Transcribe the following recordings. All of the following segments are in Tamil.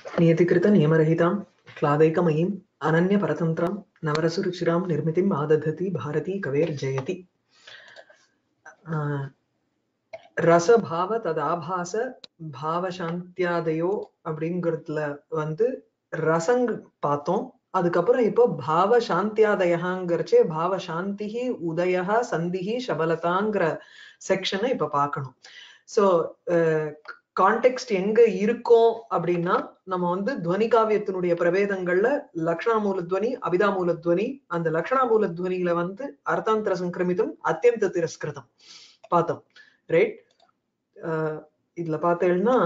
नियतिकृतनियमरहितां क्लादैकमयीम् अनन्यपरतन्त्रां नवरसरुचिरां निर्मितिम् आदधति भारती कवेर्जयति ஆஹ் ரசபாவ ததாபாச பாவசாந்தியாதையோ அப்படிங்கிறதுல வந்து ரசங் பார்த்தோம் அதுக்கப்புறம் இப்போ பாவ சாந்தியாதயங்கிறச்சே பாவ சாந்திஹி உதயா சந்திஹி சபலதாங்கிற செக்ஷனை இப்ப பார்க்கணும் சோ கான்டெக்ட் எங்க இருக்கோம் அப்படின்னா நம்ம வந்து துவனி காவியத்தினுடைய பிரபேதங்கள்ல லக்ஷணாமூல துவனி அபிதாமூல துவனி அந்த லக்ஷணாமூல துவனியில வந்து அர்த்தாந்திர சங்கிரமிதம் அத்தியந்த திரஸ்கிருதம் பார்த்தோம் ரைட் இதுல பார்த்தேன்னா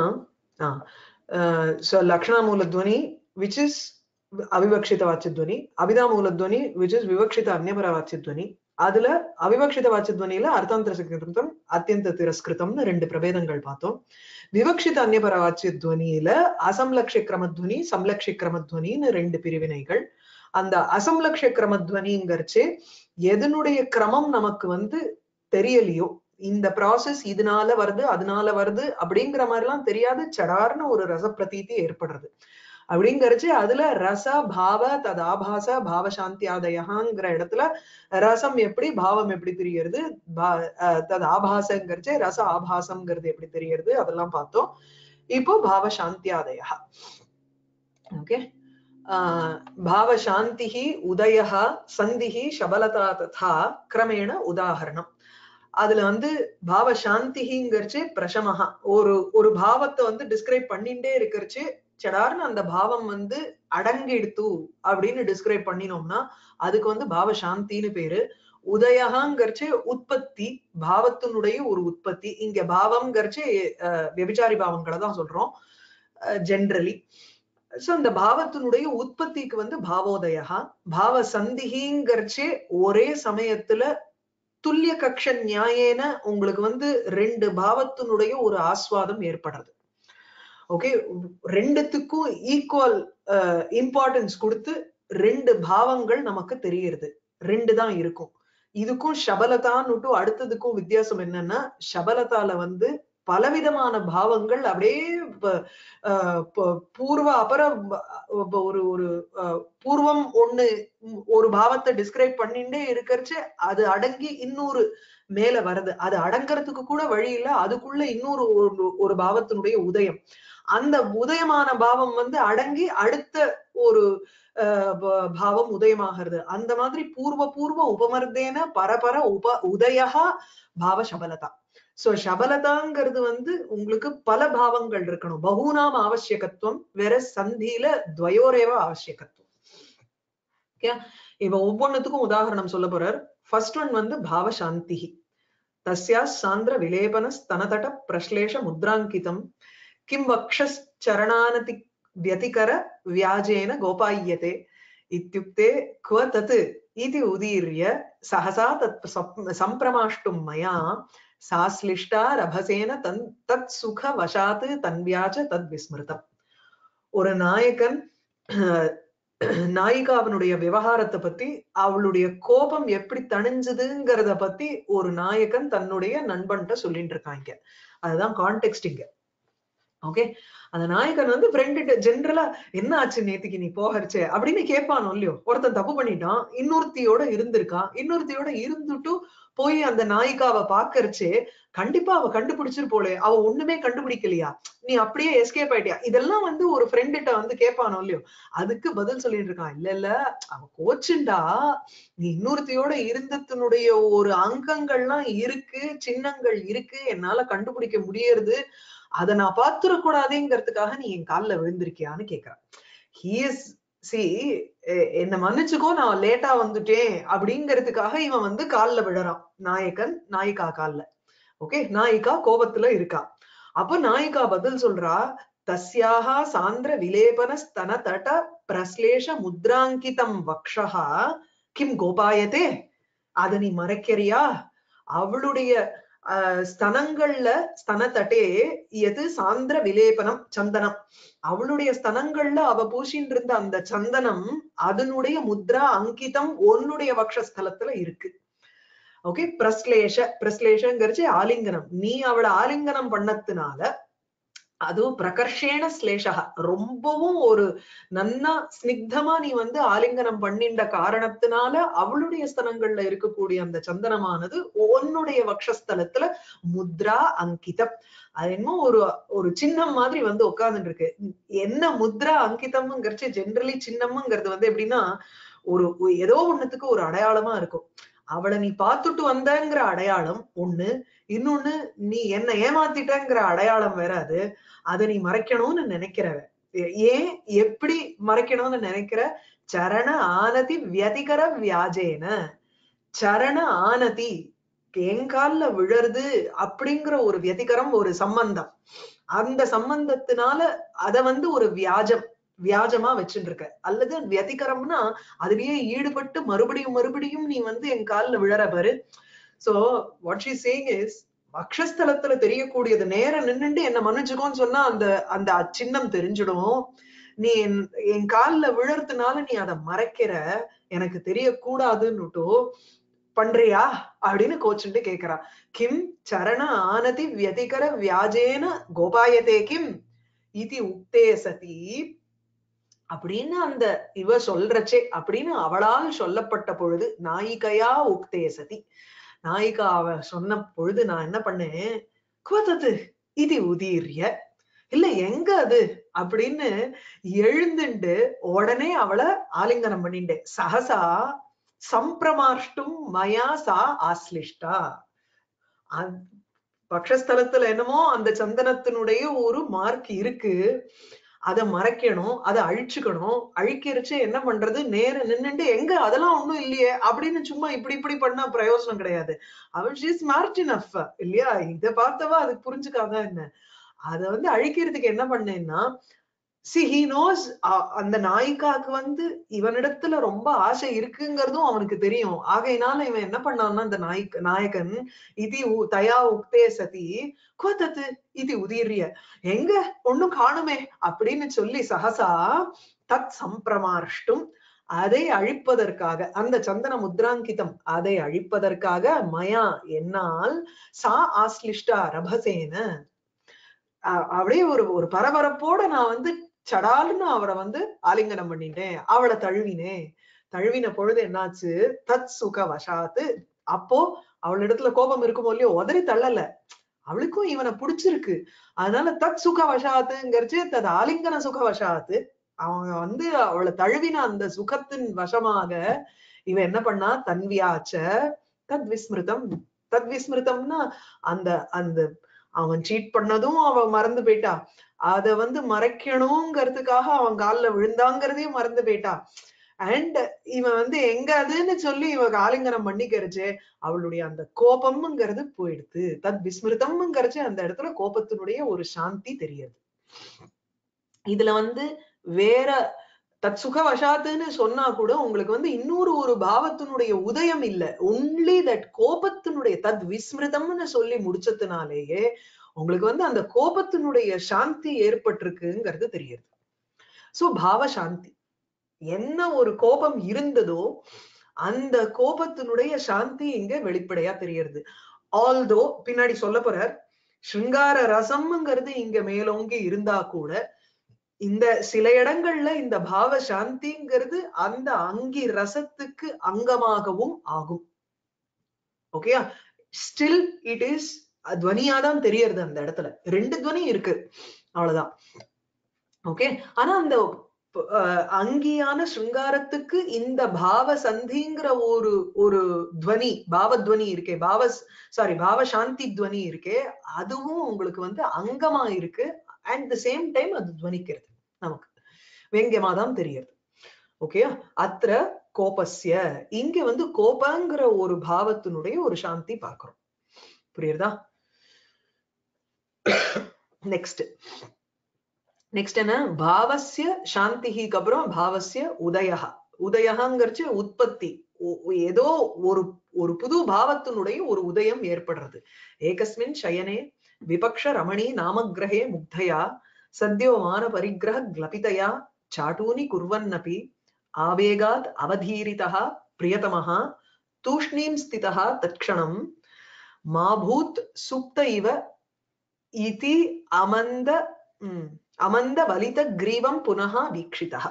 லக்ஷணாமூல துவனி விச் இஸ் அவிவக்ஷித வாட்சத்வனி அபிதாமூல துவனி விச் இஸ் விவக்ஷித அந்நியபர வாட்சத்வனி அதுல அவிவக்ஷித வாட்சத்வனியில அர்த்தாந்திர சங்கிருத்தம் அத்தியந்த திரஸ்கிருதம்னு ரெண்டு பிரபேதங்கள் பார்த்தோம் விவக்ஷித அந்நியபர வாட்சத்வனியில அசம்லக்ஷ கிரமத்வனி சம்லக்ஷ கிரமத்வனின்னு ரெண்டு பிரிவினைகள் அந்த அசம்லக்ஷ கிரமத்வனிங்கிறச்சு எதனுடைய கிரமம் நமக்கு வந்து தெரியலையோ இந்த ப்ராசஸ் இதனால வருது அதனால வருது அப்படிங்கிற மாதிரி எல்லாம் தெரியாது சடார்னு ஒரு ரசப்பிரதீதி ஏற்படுறது அப்படிங்கறச்சு அதுல ரச பாவ ததாபாச பாவ சாந்தியாதயங்கிற இடத்துல ரசம் எப்படி பாவம் எப்படி தெரியறது தது ஆபாசங்கிறச்சு ரச ஆபாசம்ங்கிறது எப்படி தெரியறது அதெல்லாம் பார்த்தோம் இப்போ பாவ சாந்தியாதய ஓகே பாவ சாந்தி உதய சந்திஹி சபலதா ததா கிரமேண உதாகரணம் அதுல வந்து பாவ சாந்திங்கிறச்சு பிரசமஹா ஒரு ஒரு பாவத்தை வந்து டிஸ்கிரைப் பண்ணிட்டே இருக்கிறச்சு சடார்னு அந்த பாவம் வந்து அடங்கிடுத்து அப்படின்னு டிஸ்கிரைப் பண்ணினோம்னா அதுக்கு வந்து பாவ சாந்தின்னு பேரு உதயகாங்கிறச்சு உற்பத்தி பாவத்தினுடைய ஒரு உற்பத்தி இங்க பாவம்ங்கிறச்சு வெபிச்சாரி பாவங்களை தான் சொல்றோம் ஜென்ரலி சோ இந்த பாவத்தினுடைய உற்பத்திக்கு வந்து பாவோதயா பாவ சந்திகிங்கிறச்சே ஒரே சமயத்துல துல்லிய கக்ஷ நியாயேன உங்களுக்கு வந்து ரெண்டு பாவத்தினுடைய ஒரு ஆஸ்வாதம் ஏற்படுறது ஓகே ரெண்டுத்துக்கும் ஈக்குவல் இம்பார்ட்டன்ஸ் கொடுத்து ரெண்டு பாவங்கள் நமக்கு தெரியுது ரெண்டு தான் இருக்கும் இதுக்கும் சபலதான்னுட்டு அடுத்ததுக்கும் வித்தியாசம் என்னன்னா சபலதால வந்து பலவிதமான பாவங்கள் அப்படியே பூர்வ அபர ஒரு ஒரு பூர்வம் ஒண்ணு ஒரு பாவத்தை டிஸ்கிரைப் பண்ணிட்டே இருக்கிறச்சு அது அடங்கி இன்னொரு மேல வருது அது அடங்கறதுக்கு கூட வழி இல்ல அதுக்குள்ள இன்னொரு ஒரு பாவத்தினுடைய உதயம் அந்த உதயமான பாவம் வந்து அடங்கி அடுத்த ஒரு பாவம் உதயமாகிறது அந்த மாதிரி பூர்வ பூர்வ உபமர்தேன பரபர உப உதயா பாவ சபலதா சோ சபலதாங்கிறது வந்து உங்களுக்கு பல பாவங்கள் இருக்கணும் பகுநாம் அவசியகத்துவம் வேற சந்தியில துவயோரேவ அவசியகத்துவம் இப்ப ஒவ்வொன்னுத்துக்கும் உதாரணம் சொல்ல போறார் ஃபர்ஸ்ட் ஒன் வந்து பாவ சாந்தி தஸ்யா சாந்திர விலேபன ஸ்தனதட பிரஸ்லேஷ முத்ராங்கிதம் கிம் வக்ஷரணானதி व्यतिकर व्याजेन गोपाय्यते इत्युक्ते क्व तत् इति उदीर्य सहसा तत् सम्प्रमाष्टुं मया साश्लिष्टा रभसेन तन् तत् सुखवशात् तन्व्याच तद्विस्மிருதம் ஒரு நாயகன் நாயிகாவனுடைய விவகாரத்தை பத்தி அவளுடைய கோபம் எப்படி தணிஞ்சதுங்கிறத பத்தி ஒரு நாயகன் தன்னுடைய நண்பன்ட்ட சொல்லிட்டு இருக்காங்க அதுதான் கான்டெக்ட் இங்க ஓகே அந்த நாயகன் வந்து ஃப்ரெண்டு ஜென்ரலா என்ன ஆச்சு நேத்துக்கு நீ போகரிச்சே அப்படின்னு கேட்பானோ இல்லையோ ஒருத்தன் தப்பு பண்ணிட்டான் இன்னொருத்தியோட இருந்திருக்கான் இன்னொருத்தியோட இருந்துட்டும் போய் அந்த நாயிகாவை பாக்கறச்சே கண்டிப்பா அவ கண்டுபிடிச்சிரு போலே அவ ஒண்ணுமே கண்டுபிடிக்கலையா நீ அப்படியே எஸ்கேப் ஆயிட்டியா இதெல்லாம் வந்து ஒரு ஃப்ரெண்டுகிட்ட வந்து கேட்பானோ இல்லையோ அதுக்கு பதில் சொல்லிட்டு இருக்கான் இல்ல இல்ல அவ கோச்சுண்டா நீ இன்னொருத்தையோட இருந்தத்தினுடைய ஒரு அங்கங்கள்லாம் இருக்கு சின்னங்கள் இருக்கு என்னால கண்டுபிடிக்க முடியறது அதை நான் பாத்துடக்கூடாதுங்கிறதுக்காக நீ என் காலில் விழுந்திருக்கியான்னு கேக்குறான் ஹீஸ் சி என்ன மன்னிச்சுக்கோ நான் லேட்டா வந்துட்டேன் அப்படிங்கிறதுக்காக இவன் வந்து காலில் விழறான் நாயக்கன் நாயிகா காலில் ஓகே நாயிகா கோபத்துல இருக்கா அப்ப நாயிகா பதில் சொல்றா தஸ்யாக சாந்திர விலேபன ஸ்தன தட பிரஸ்லேஷ முத்ராங்கிதம் வக்ஷா கிம் கோபாயத்தே அத நீ மறைக்கிறியா அவளுடைய ஸ்தனங்கள்ல ஸ்தனத்தட்டே எது சாந்திர விலேபனம் சந்தனம் அவளுடைய ஸ்தனங்கள்ல அவ பூசின்னு இருந்த அந்த சந்தனம் அதனுடைய முத்ரா அங்கிதம் உன்னுடைய வக்ஷஸ்தலத்துல இருக்கு ஓகே பிரஸ்லேஷ பிரஸ்லேஷங்கிறச்சு ஆலிங்கனம் நீ அவளை ஆலிங்கனம் பண்ணதுனால அதுவும் பிரகர்ஷேன ஸ்லேஷா ரொம்பவும் ஒரு நன்னா ஸ்னிக்தமா நீ வந்து ஆலிங்கனம் பண்ணிண்ட காரணத்தினால அவளுடைய ஸ்தனங்கள்ல இருக்கக்கூடிய அந்த சந்தனமானது உன்னுடைய வக்ஷஸ்தலத்துல முத்ரா அங்கிதம் அது என்னமோ ஒரு ஒரு சின்னம் மாதிரி வந்து உட்கார்ந்துட்டு இருக்கு என்ன முத்ரா அங்கிதம்ங்கிறச்சு ஜென்ரலி சின்னம்ங்கிறது வந்து எப்படின்னா ஒரு ஒரு- ஏதோ ஒண்ணுத்துக்கு ஒரு அடையாளமா இருக்கும் அவளை நீ பார்த்துட்டு வந்தங்கிற அடையாளம் ஒண்ணு இன்னொன்னு நீ என்ன ஏமாத்திட்டங்கிற அடையாளம் வேற அது அதை நீ மறைக்கணும்னு நினைக்கிறவ ஏ- ஏன் எப்படி மறைக்கணும்னு நினைக்கிற சரண ஆனதி வியதிகர வியாஜேன சரண ஆனதி எங்கால்ல விழருது அப்படிங்கிற ஒரு வியதிகரம் ஒரு சம்பந்தம் அந்த சம்பந்தத்தினால அத வந்து ஒரு வியாஜம் வியாஜமா வச்சுட்டு இருக்க அல்லது வியதிகரம்னா அதுலயே ஈடுபட்டு மறுபடியும் மறுபடியும் நீ வந்து என் கால்ல விழற பாரு so what she saying is வக்ஷஸ்தலத்துல தெரியக்கூடியது நேரம் நின்னுட்டு என்ன மன்னிச்சுக்கோன்னு சொன்னா அந்த அந்த சின்னம் தெரிஞ்சிடும் நீ என் என் கால்ல விழறதுனால நீ அதை மறைக்கிற எனக்கு தெரியக்கூடாதுன்னுட்டோ பண்றியா அப்படின்னு கோச்சுட்டு கேக்குறா கிம் சரண ஆனதி வியதிகர வியாஜேன கோபாயதே கிம் இதி உக்தே சதி அப்படின்னு அந்த இவ சொல்றச்சே அப்படின்னு அவளால் சொல்லப்பட்ட பொழுது நாயிகையா உக்தே சதி நாயிகா அவ சொன்ன பொழுது நான் என்ன பண்ணேன் குவத்தது இது உதீரிய இல்ல எங்க அது அப்படின்னு எழுந்துண்டு உடனே அவளை ஆலிங்கனம் பண்ணிட்டேன் சகசா சம்பிரமாஷ்டும் மயா சா ஆஸ்லிஷ்டா அந்- பக்ஷஸ்தலத்துல என்னமோ அந்த சந்தனத்தினுடைய ஒரு மார்க் இருக்கு அதை மறைக்கணும் அதை அழிச்சுக்கணும் அழிக்கிறச்சு என்ன பண்றது நேர நின்னுட்டு எங்க அதெல்லாம் ஒண்ணும் இல்லையே அப்படின்னு சும்மா இப்படி இப்படி பண்ணா பிரயோஜனம் கிடையாது அவன் ஷீ ஸ்மார்ட் இனஃப் இல்லையா இத பார்த்தவா அதுக்கு புரிஞ்சுக்காத என்ன அத வந்து அழிக்கிறதுக்கு என்ன பண்ணேன்னா சி ஹி நோஸ் அந்த நாயிக்காக்கு வந்து இவனிடத்துல ரொம்ப ஆசை இருக்குங்கிறதும் அவனுக்கு தெரியும் ஆகையினால இவன் என்ன பண்ணான்னா அந்த நாய்க் நாயகன் இது உ- தயா உக்தே சதி கோத்தத்து இது உதீரிய எங்க ஒண்ணும் காணுமே அப்படின்னு சொல்லி சகசா தத் சம்பிரமார்ஷ்டும் அதை அழிப்பதற்காக அந்த சந்தன முத்ராங்கிதம் அதை அழிப்பதற்காக மயா என்னால் சா ஆஸ்லிஷ்டா ரபசேன அ- அப்படியே ஒரு ஒரு பரபரப்போட நான் வந்து சடால்னு அவரை வந்து ஆலிங்கனம் பண்ணிட்டேன் அவளை தழுவினேன் தழுவின பொழுது என்னாச்சு தத் சுக வசாத்து அப்போ அவளிடத்துல கோபம் இருக்குமோ இல்லையோ உதறி தள்ளல அவளுக்கும் இவனை பிடிச்சிருக்கு அதனால தத் சுக வசாத்துங்கிறச்சு தத் ஆலிங்கன சுக வசாத்து அவங்க வந்து அவளை தழுவின அந்த சுகத்தின் வசமாக இவன் என்ன பண்ணா தன்வியாச்ச தத் விஸ்மிருதம் தத் விஸ்மிருதம்னா அந்த அந்த அவன் சீட் பண்ணதும் அவ மறந்து போயிட்டா அத வந்து மறைக்கணுங்கிறதுக்காக அவன் கால்ல விழுந்தாங்கிறதையும் மறந்து போயிட்டா அண்ட் இவன் வந்து எங்க அதுன்னு சொல்லி இவன் ஆலிங்கனம் பண்ணிக்கிறச்சு அவளுடைய அந்த கோபம்ங்கிறது போயிடுது தத் விஸ்மிருதம்ங்கிறச்சு அந்த இடத்துல கோபத்தினுடைய ஒரு சாந்தி தெரியுது இதுல வந்து வேற தத் சுகவசாத்துன்னு சொன்னா கூட உங்களுக்கு வந்து இன்னொரு ஒரு பாவத்தினுடைய உதயம் இல்ல ஒன்லி தட் கோபத்தினுடைய தத் விஸ்மிருதம்னு சொல்லி முடிச்சதுனாலேயே உங்களுக்கு வந்து அந்த கோபத்தினுடைய சாந்தி ஏற்பட்டிருக்குங்கிறது தெரியுது சோ பாவ சாந்தி என்ன ஒரு கோபம் இருந்ததோ அந்த கோபத்தினுடைய சாந்தி இங்க வெளிப்படையா தெரியறது ஆல்தோ பின்னாடி சொல்ல போறார் சிருங்கார ரசம்ங்கிறது இங்க மேலோங்கி இருந்தா கூட இந்த சில இடங்கள்ல இந்த பாவ சாந்திங்கிறது அந்த அங்கி ரசத்துக்கு அங்கமாகவும் ஆகும் ஓகேயா ஸ்டில் இட் இஸ் துவனியாதான் தெரியறது அந்த இடத்துல ரெண்டு துவனி இருக்கு அவ்வளவுதான் ஓகே ஆனா அந்த அஹ், அங்கியான சிருங்காரத்துக்கு இந்த பாவ சந்திங்கிற ஒரு ஒரு துவனி பாவத்வனி இருக்கே பாவ சாரி பாவ சாந்தி துவனி இருக்கே அதுவும் உங்களுக்கு வந்து அங்கமா இருக்கு அட் த சேம் டைம் அது துவனிக்கிறது நமக்கு வேங்கியமா தான் தெரியுது ஓகே அத்திர கோபஸ்ய இங்க வந்து கோபங்கிற ஒரு பாவத்தினுடைய ஒரு சாந்தி பார்க்கிறோம் புரியுறதா நெக்ஸ்ட் நெக்ஸ்ட் என்ன பாவஸ்ய சாந்திக்கு அப்புறம் பாவஸ்ய உதயா உதயங்கிறச்சு உற்பத்தி ஒ- ஏதோ ஒரு ஒரு புது பாவத்தினுடைய ஒரு உதயம் ஏற்படுறது ஏகஸ்மின் சயனே விபக்ஷ ரமணி நாமகிரகே முக்தயா சத்யோமான பரிகிரக கிளபிதயா சாட்டூனி குர்வன்னபி ஆவேகாத் அவதீரிதः பிரியதமः தூஷ்ணீம் ஸ்திதः தட்சணம் மாபூத் சுப்த இவ இதி அமந்த உம் அமந்த வலித கிரீவம் புனகா வீக்ஷிதா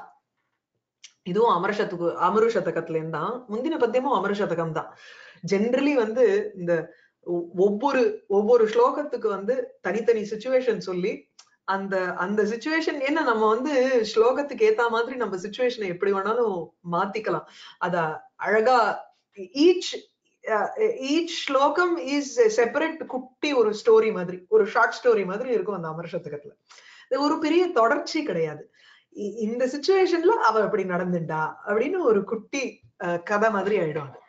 இதுவும் அமரசத்துக்கு அமரு சதகத்துல இருந்தான் முந்தின பத்தியமும் அமரு சதகம் தான் ஜென்ரலி வந்து இந்த ஒ- ஒவ்வொரு ஒவ்வொரு ஸ்லோகத்துக்கு வந்து தனித்தனி சுச்சுவேஷன் சொல்லி அந்த அந்த சுச்சுவேஷன் ஏன்னா நம்ம வந்து ஸ்லோகத்துக்கு ஏத்த மாதிரி நம்ம சுச்சுவேஷனை எப்படி வேணாலும் மாத்திக்கலாம் அத அழகா ஈச் ஈச் ஸ்லோகம் இஸ் செப்பரேட் குட்டி ஒரு ஸ்டோரி மாதிரி ஒரு ஷார்ட் ஸ்டோரி மாதிரி இருக்கும் அந்த அமர்ஷத்துக்கத்துல இது ஒரு பெரிய தொடர்ச்சி கிடையாது இ- இந்த சுச்சுவேஷன்ல அவ இப்படி நடந்துட்டா அப்படின்னு ஒரு குட்டி அஹ், கதை மாதிரி ஆயிடும் அது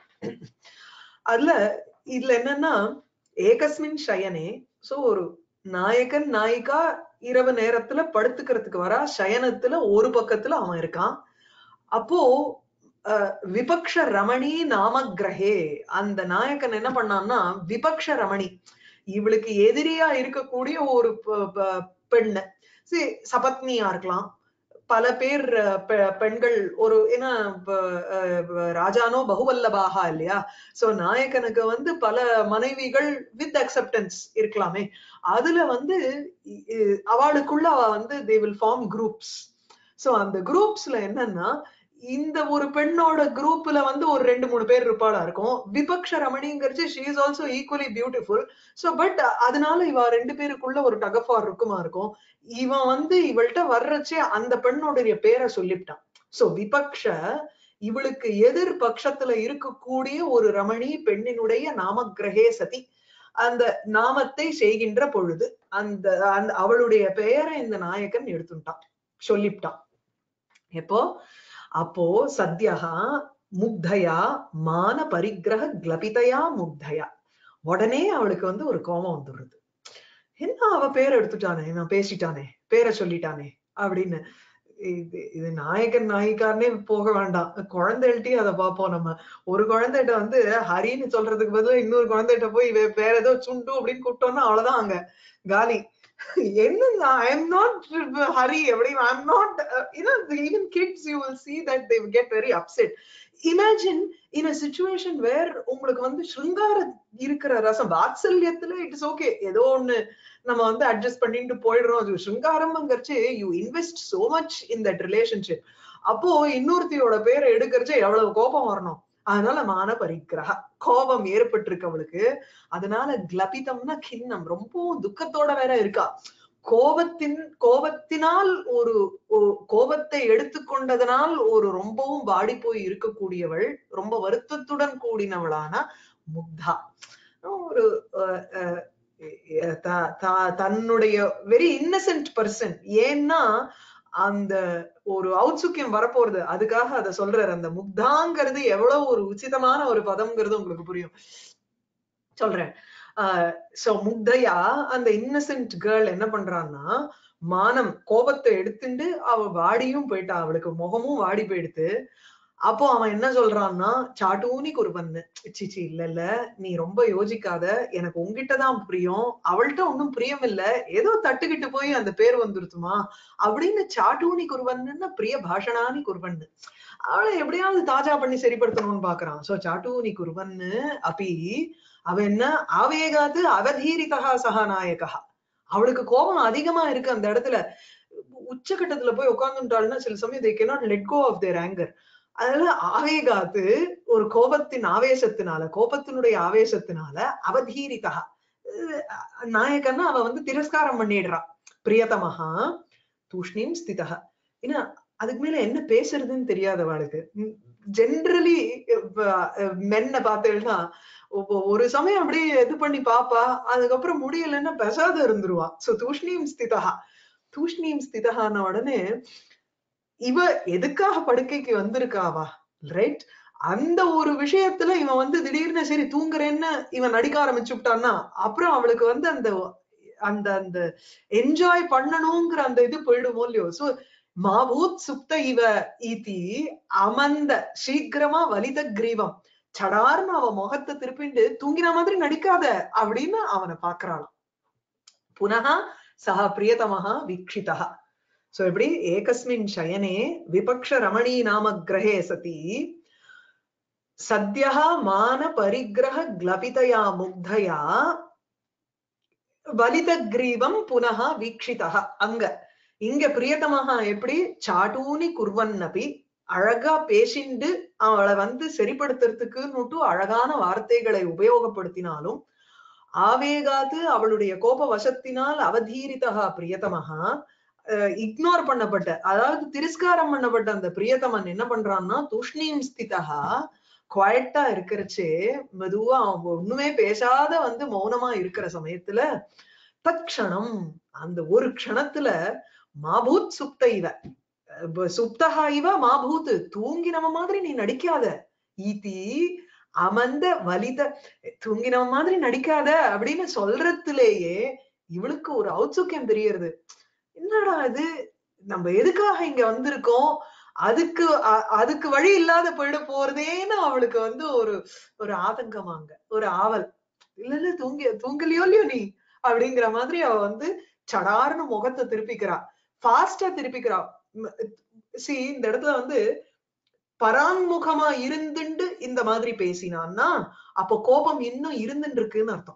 அதுல இதுல என்னன்னா ஏகஸ்மின் ஷயனே சோ ஒரு நாயகன் நாயிகா இரவு நேரத்துல படுத்துக்கிறதுக்கு வரா சயனத்துல ஒரு பக்கத்துல அவன் இருக்கான் அப்போ அஹ், விபக்ஷ ரமணி நாமகிரகே அந்த நாயகன் என்ன பண்ணான்னா விபக்ஷ ரமணி இவளுக்கு எதிரியா இருக்கக்கூடிய ஒரு ப- ப- பெண்ணு சரி சபத்னியா இருக்கலாம் பல பேர் அஹ், பெ- பெண்கள் ஒரு ஏன்னா இப்ப, அஹ், ராஜானோ பகுவல்லபாகா இல்லையா சோ நாயகனுக்கு வந்து பல மனைவிகள் வித் அக்செப்டன்ஸ் இருக்கலாமே அதுல வந்து இ- இ- அவளுக்குள்ள அவ வந்து they will form groups so அந்த குரூப்ஸ்ல என்னன்னா இந்த ஒரு பெண்ணோட குரூப்ல வந்து ஒரு ரெண்டு மூணு பேர் இருப்பாளா இருக்கும் விபக்ஷ ரமணிங்கிறச்சு she is also equally beautiful so but அதனால இவ ரெண்டு பேருக்குள்ள ஒரு டகஃபார் இருக்குமா இருக்கும் இவன் வந்து இவள்கிட்ட வர்றச்சே அந்த பெண்ணோடைய பேரை சொல்லிவிட்டான் சோ விபக்ஷ இவளுக்கு எதிர் பட்சத்துல இருக்கக்கூடிய ஒரு ரமணி பெண்ணினுடைய நாமகிரகே சதி அந்த நாமத்தை செய்கின்ற பொழுது அந்த அந்த அவளுடைய பெயரை இந்த நாயகன் எடுத்துட்டான் சொல்லிவிட்டான் எப்போ அப்போ சத்யஹா முக்தயா மான பரிகிரக கிளபிதையா முக்தயா உடனே அவளுக்கு வந்து ஒரு கோபம் வந்துடுறது என்ன அவ பேர் எடுத்துட்டானே இவன் பேசிட்டானே பேரை சொல்லிட்டானே அப்படின்னு இது இது நாயகன் நாயிக்காரனே போக வேண்டாம் குழந்தைகள்ட்டே அதை பார்ப்போம் நம்ம ஒரு குழந்தைகிட்ட வந்து ஹரின்னு சொல்றதுக்கு பதிலா இன்னொரு குழந்தைகிட்ட போய் வே- வேற ஏதோ சுண்டு அப்படின்னு கூப்பிட்டோம்னா அவ்வளவுதான் அங்க காலி என்ன ஐ எம் நாட் ஹரி அப்படி I am not even kids you will see that they will get very upset imagine in a situation where உங்களுக்கு வந்து ஸ்ருங்கார இருக்கிற ரசம் வாத்சல்யத்துல இட்ஸ் ஓகே ஏதோ ஒண்ணு நம்ம வந்து அட்ஜஸ்ட் பண்ணிட்டு போயிடுறோம் அது ஸ்ருங்காரம்ங்கிறச்சு you invest so much in that relationship அப்போ இன்னொருத்தியோட பேரை எடுக்கிறச்சே எவ்வளவு கோபம் வரணும் அதனால மான பரிக்கிரகா கோபம் ஏற்பட்டிருக்கு அவளுக்கு அதனால கிளபிதம்னா கிண்ணம் ரொம்பவும் துக்கத்தோட வேற இருக்கா கோபத்தின் கோபத்தினால் ஒரு ஒரு கோபத்தை எடுத்துக்கொண்டதனால் ஒரு ரொம்பவும் வாடி போய் இருக்கக்கூடியவள் ரொம்ப வருத்தத்துடன் கூடினவளான முக்தா ஒரு அஹ், அஹ், அஹ், த- த- தன்னுடைய வெரி இன்னசென்ட் பர்சன் ஏன்னா அந்த ஒரு ஔத்சுக்கியம் வரப்போறது அதுக்காக அதை சொல்றாரு அந்த முக்தாங்கிறது எவ்வளவு ஒரு உச்சிதமான ஒரு பதம்ங்கிறது உங்களுக்கு புரியும் சொல்றேன் சோ முக்தையா அந்த இன்னசென்ட் கேர்ள் என்ன பண்றான்னா மானம் கோபத்தை எடுத்துட்டு அவ வாடியும் போயிட்டா அவளுக்கு முகமும் வாடி போயிடுத்து அப்போ அவன் என்ன சொல்றான்னா சாட்டூனி குருவன்னு சிச்சி இல்ல இல்ல நீ ரொம்ப யோசிக்காத எனக்கு உங்ககிட்டதான் பிரியம் அவள்கிட்ட ஒன்னும் பிரியம் இல்ல ஏதோ தட்டுக்கிட்டு போய் அந்த பேர் வந்துருத்துமா அப்படின்னு சாட்டூனி குருவன்னு பிரிய பாஷணானி குருவன்னு அவளை எப்படியாவது தாஜா பண்ணி சரிப்படுத்தணும்னு பாக்குறான் சோ சாட்டூனி குருவன்னு அப்பி அவ என்ன ஆவேகாது அவதீரிதா சகாநாயகா அவளுக்கு கோபம் அதிகமா இருக்கு அந்த இடத்துல உச்சகட்டத்துல போய் உட்கார்ந்துட்டாள்னா சில சமயம் they cannot let go of their anger அதனால ஆவேகாத்து ஒரு கோபத்தின் ஆவேசத்தினால கோபத்தினுடைய ஆவேசத்தினால அவதீரிதா அஹ் நாயகன்னா அவ வந்து திரஸ்காரம் பண்ணிடுறா பிரியதமஹா தூஷ்ணீம் ஸ்திதா ஏன்னா அதுக்கு மேல என்ன பேசுறதுன்னு தெரியாத அவளுக்கு ஜென்ரலி மென்ன பார்த்தேன்னா ஒ- ஒரு சமயம் அப்படியே இது பண்ணி பாப்பா அதுக்கப்புறம் முடியலன்னா பெசாத இருந்துருவா சோ தூஷ்ணீம் ஸ்திதா தூஷ்ணீம் ஸ்திதகான உடனே இவ எதுக்காக படுக்கைக்கு வந்திருக்காவா ரைட் அந்த ஒரு விஷயத்துல இவன் வந்து திடீர்னு சரி தூங்குறேன்னு இவன் நடிக்க ஆரம்பிச்சுட்டான்னா அப்புறம் அவளுக்கு வந்து அந்த அந்த அந்த என்ஜாய் பண்ணணுங்கிற அந்த இது போயிடுமோ இல்லையோ சோ மாபூத் சுப்த இவ ஈதி அமந்த சீக்கிரமா வலித கிரீவம் சடார்னு அவ முகத்தை திருப்பிண்டு தூங்கின மாதிரி நடிக்காத அப்படின்னு அவனை பாக்குறாளாம் புனகா சஹ பிரியதமஹா வீக்ஷிதா சோ எப்படி ஏகஸ்மின் சயனே விபக்ஷ ரமணீ நாம கிரகே சதி சத்யா மான பரிகிரக கிளபிதயா முக்தயா வலித கிரீவம் புனகா வீக்ஷிதா அங்க இங்க பிரியதமாக எப்படி சாட்டூனி குர்வன்னபி அழகா பேசிண்டு அவளை வந்து சரிப்படுத்துறதுக்குன்னுட்டு அழகான வார்த்தைகளை உபயோகப்படுத்தினாலும் ஆவேகாத்து அவளுடைய கோப வசத்தினால் அவதீரிதா பிரியதமகா இக்னோர் பண்ணப்பட்ட அதாவது திரஸ்காரம் பண்ணப்பட்ட அந்த பிரியதமன் என்ன பண்றான்னா தூஷ்ணீம் ஸ்திதா குவாய்டா இருக்கிறச்சே மெதுவா அவன் ஒண்ணுமே பேசாத வந்து மௌனமா இருக்கிற சமயத்துல தட்சணம் அந்த ஒரு க்ஷணத்துல மாபூத் சுப்த இவ அஹ் சுப்தகா இவ மாபூத் தூங்கினவ மாதிரி நீ நடிக்காத ஈதி அமர்ந்த வலித தூங்கினவ மாதிரி நடிக்காத அப்படின்னு சொல்றதுலேயே இவளுக்கு ஒரு ஔத்சுக்கியம் தெரியறது என்னடா இது நம்ம எதுக்காக இங்க வந்திருக்கோம் அதுக்கு அ- அதுக்கு வழி இல்லாத போயிட போறதேன்னு அவளுக்கு வந்து ஒரு ஒரு ஆதங்கமாங்க ஒரு ஆவல் இல்ல இல்ல தூங்கி தூங்கலையோ இல்லையோ நீ அப்படிங்கிற மாதிரி அவ வந்து சடார்னு முகத்தை திருப்பிக்கிறா ஃபாஸ்டா திருப்பிக்கிறா சி இந்த இடத்துல வந்து பராங்முகமா இருந்துண்டு இந்த மாதிரி பேசினான்னா அப்ப கோபம் இன்னும் இருந்துட்டு இருக்குன்னு அர்த்தம்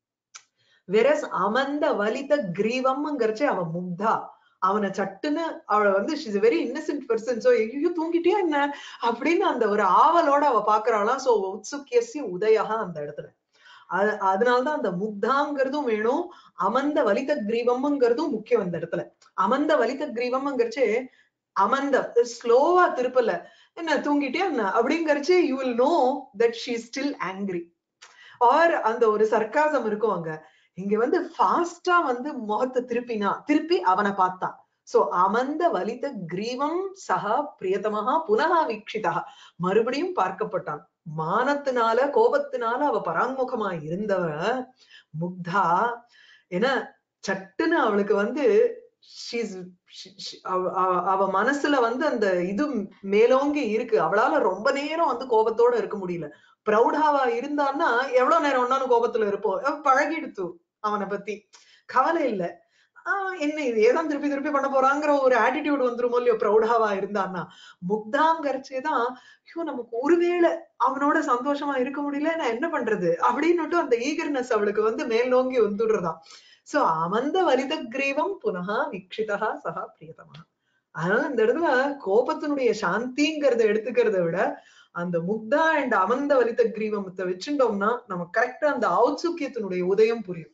வெரஸ் அமர்ந்த வலித கிரீவம்ங்கிறச்சே அவ முக்தா அவனை சட்டுன்னு அவளை வந்து she's very innocent person so ஐயோ தூங்கிட்டியா என்ன அப்படின்னு அந்த ஒரு ஆவலோட அவ பாக்குறாளாம் சோ உத்சுக்கியசி உதயகா அந்த இடத்துல அது அதனாலதான் அந்த முக்தாங்கிறதும் வேணும் அமர்ந்த வலித கிரீவம்ங்கிறதும் முக்கியம் அந்த இடத்துல அமர்ந்த வலித கிரீவம்ங்கிறச்சே அமர்ந்த ஸ்லோவா திருப்பல என்ன தூங்கிட்டியா என்ன அப்படிங்கறச்சு you will know that she still angry or அந்த ஒரு சர்க்காசம் இருக்கும் அங்க இங்க வந்து ஃபாஸ்டா வந்து முகத்தை திருப்பினா திருப்பி அவனை பார்த்தான் சோ அமர்ந்த வலித கிரீவம் சகா பிரியதமகா புனகா வீக்ஷிதா மறுபடியும் பார்க்கப்பட்டான் மானத்தினால கோபத்தினால அவ பராங்முகமா இருந்தவ முக்தா ஏன்னா சட்டுன்னு அவளுக்கு வந்து she's she- she- அவ- அவ- அவ மனசுல வந்து அந்த இது மேலோங்கி இருக்கு அவளால ரொம்ப நேரம் வந்து கோபத்தோட இருக்க முடியல பிரௌடாவா இருந்தான்னா எவ்வளவு நேரம் ஒன்னாலும் கோபத்துல இருப்போம் அவ பழகிடுத்து அவனை பத்தி கவலை இல்ல ஆஹ் என்ன இது ஏதான் திருப்பி திருப்பி பண்ண போறாங்கிற ஒரு ஆட்டிடியூட் வந்துருமோ இல்லையோ பிரௌடாவா இருந்தான்னா முக்தாங்கிறச்சேதான் ஐயோ நமக்கு ஒருவேளை அவனோட சந்தோஷமா இருக்க முடியல நான் என்ன பண்றது அப்படின்னுட்டு அந்த ஈகர்னஸ் அவளுக்கு வந்து மேல் நோங்கி வந்துடுறதாம் சோ அமந்த வலித கிரீவம் புனகா வீக்ஷிதா சகா பிரியதமா அதனால இந்த இடத்துல கோபத்தினுடைய சாந்திங்கிறத எடுத்துக்கிறத விட அந்த முக்தா அண்ட் அமந்த வலித கிரீவமத்தை வச்சுட்டோம்னா நம்ம கரெக்டா அந்த ஔத்சுக்கியத்தினுடைய உதயம் புரியும்